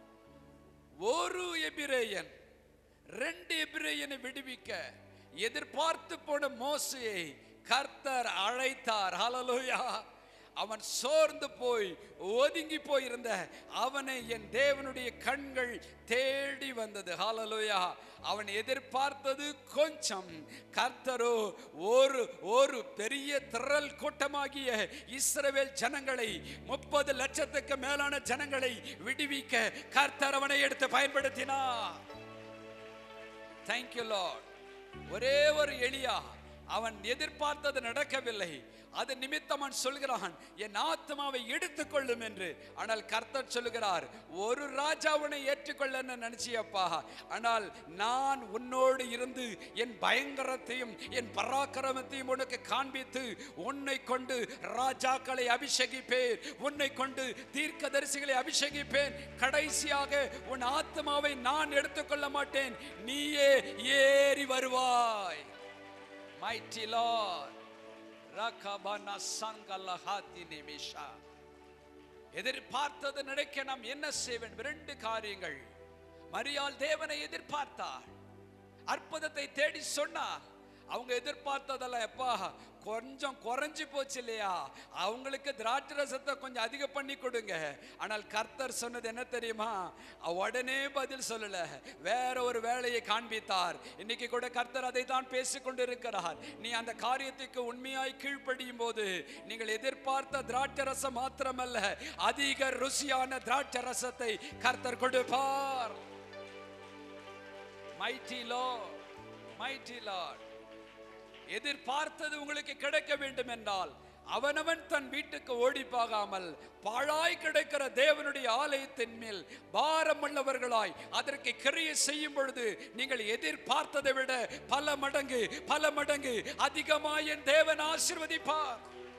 S1: ஒரு எபிரேயன் ரெண்டு எபிரேயனை விடுவிக்க எதிர்பார்த்து போன மோசையை கர்த்தர் அழைத்தார் ஹalleluya அவன் சோர்ந்து போய் ஒதுங்கி போயிருந்த அவனை என் தேவனுடைய கண்கள் தேடி வந்தது ஹalleluya அவன் எதிர்பார்த்தது கொஞ்சம் கர்த்தரோ ஒரு ஒரு பெரிய திரள் கூட்டமாகிய இஸ்ரவேல் ஜனங்களை முப்பது லட்சத்துக்கு மேலான ஜனங்களை விடுவிக்க கர்த்தர் அவனை எடுத்து பயன்படுத்தினார் தேங்க்யூ லார்ட் ஒரே ஒரு எளியா அவன் எதிர்பார்த்தது நடக்கவில்லை அது நிமித்தம் அவன் சொல்கிறான் என் ஆத்மாவை எடுத்துக்கொள்ளும் என்று ஆனால் கர்த்தர் சொல்லுகிறார் ஒரு ராஜா உன்னை ஏற்றுக்கொள்ளன்னு நினைச்சியப்பா ஆனால் நான் உன்னோடு இருந்து என் பயங்கரத்தையும் என் பராக்கிரமத்தையும் உனக்கு காண்பித்து உன்னை கொண்டு ராஜாக்களை அபிஷேகிப்பேன் உன்னை கொண்டு தீர்க்கதரிசிகளை அபிஷேகிப்பேன் கடைசியாக உன் ஆத்மாவை நான் எடுத்துக்கொள்ள மாட்டேன் நீயே ஏறி வருவாய் mighty Lord ரகபன சங்கலஹாதி நிமிஷா எதிர்பார்த்தது நடக்க நாம் என்ன செய்ய வேண்டும் ரெண்டு காரியங்கள் மரியாள் தேவனை எதிர்பார்த்தார் அற்புதத்தை தேடி சொன்னார் அவங்க எதிர்பார்த்ததெல்லாம் எப்பா கொஞ்சம் குறைஞ்சு போச்சு இல்லையா அவங்களுக்கு திராட்சை ரசத்தை கொஞ்சம் அதிகம் பண்ணி கொடுங்க ஆனால் கர்த்தர் சொன்னது என்ன தெரியுமா உடனே பதில் சொல்லல வேற ஒரு வேலையை காண்பித்தார் இன்னைக்கு கூட கர்த்தர் அதை தான் பேசிக் கொண்டிருக்கிறார் நீ அந்த காரியத்துக்கு உண்மையாய் கீழ்ப்படியும் போது நீங்கள் எதிர்பார்த்த திராட்சை ரசம் மாத்திரமல்ல அதிக ருசியான திராட்சை ரசத்தை கர்த்தர் கொடுப்பார் மைட்டி லார்ட் மைட்டி லார்ட் எதிர்பார்த்தது உங்களுக்கு கிடைக்க வேண்டும் என்றால் அவனவன் தன் வீட்டுக்கு ஓடி போகாமல் பாழாய் கிடக்கிற தேவனுடைய ஆலயத்தின் மேல் பாரம் உள்ளவர்களாய் அதற்கு கிரியை செய்யும் பொழுது நீங்கள் எதிர்பார்த்ததை விட பல மடங்கு பல மடங்கு அதிகமாய் என் தேவன் ஆசிர்வதிப்பார்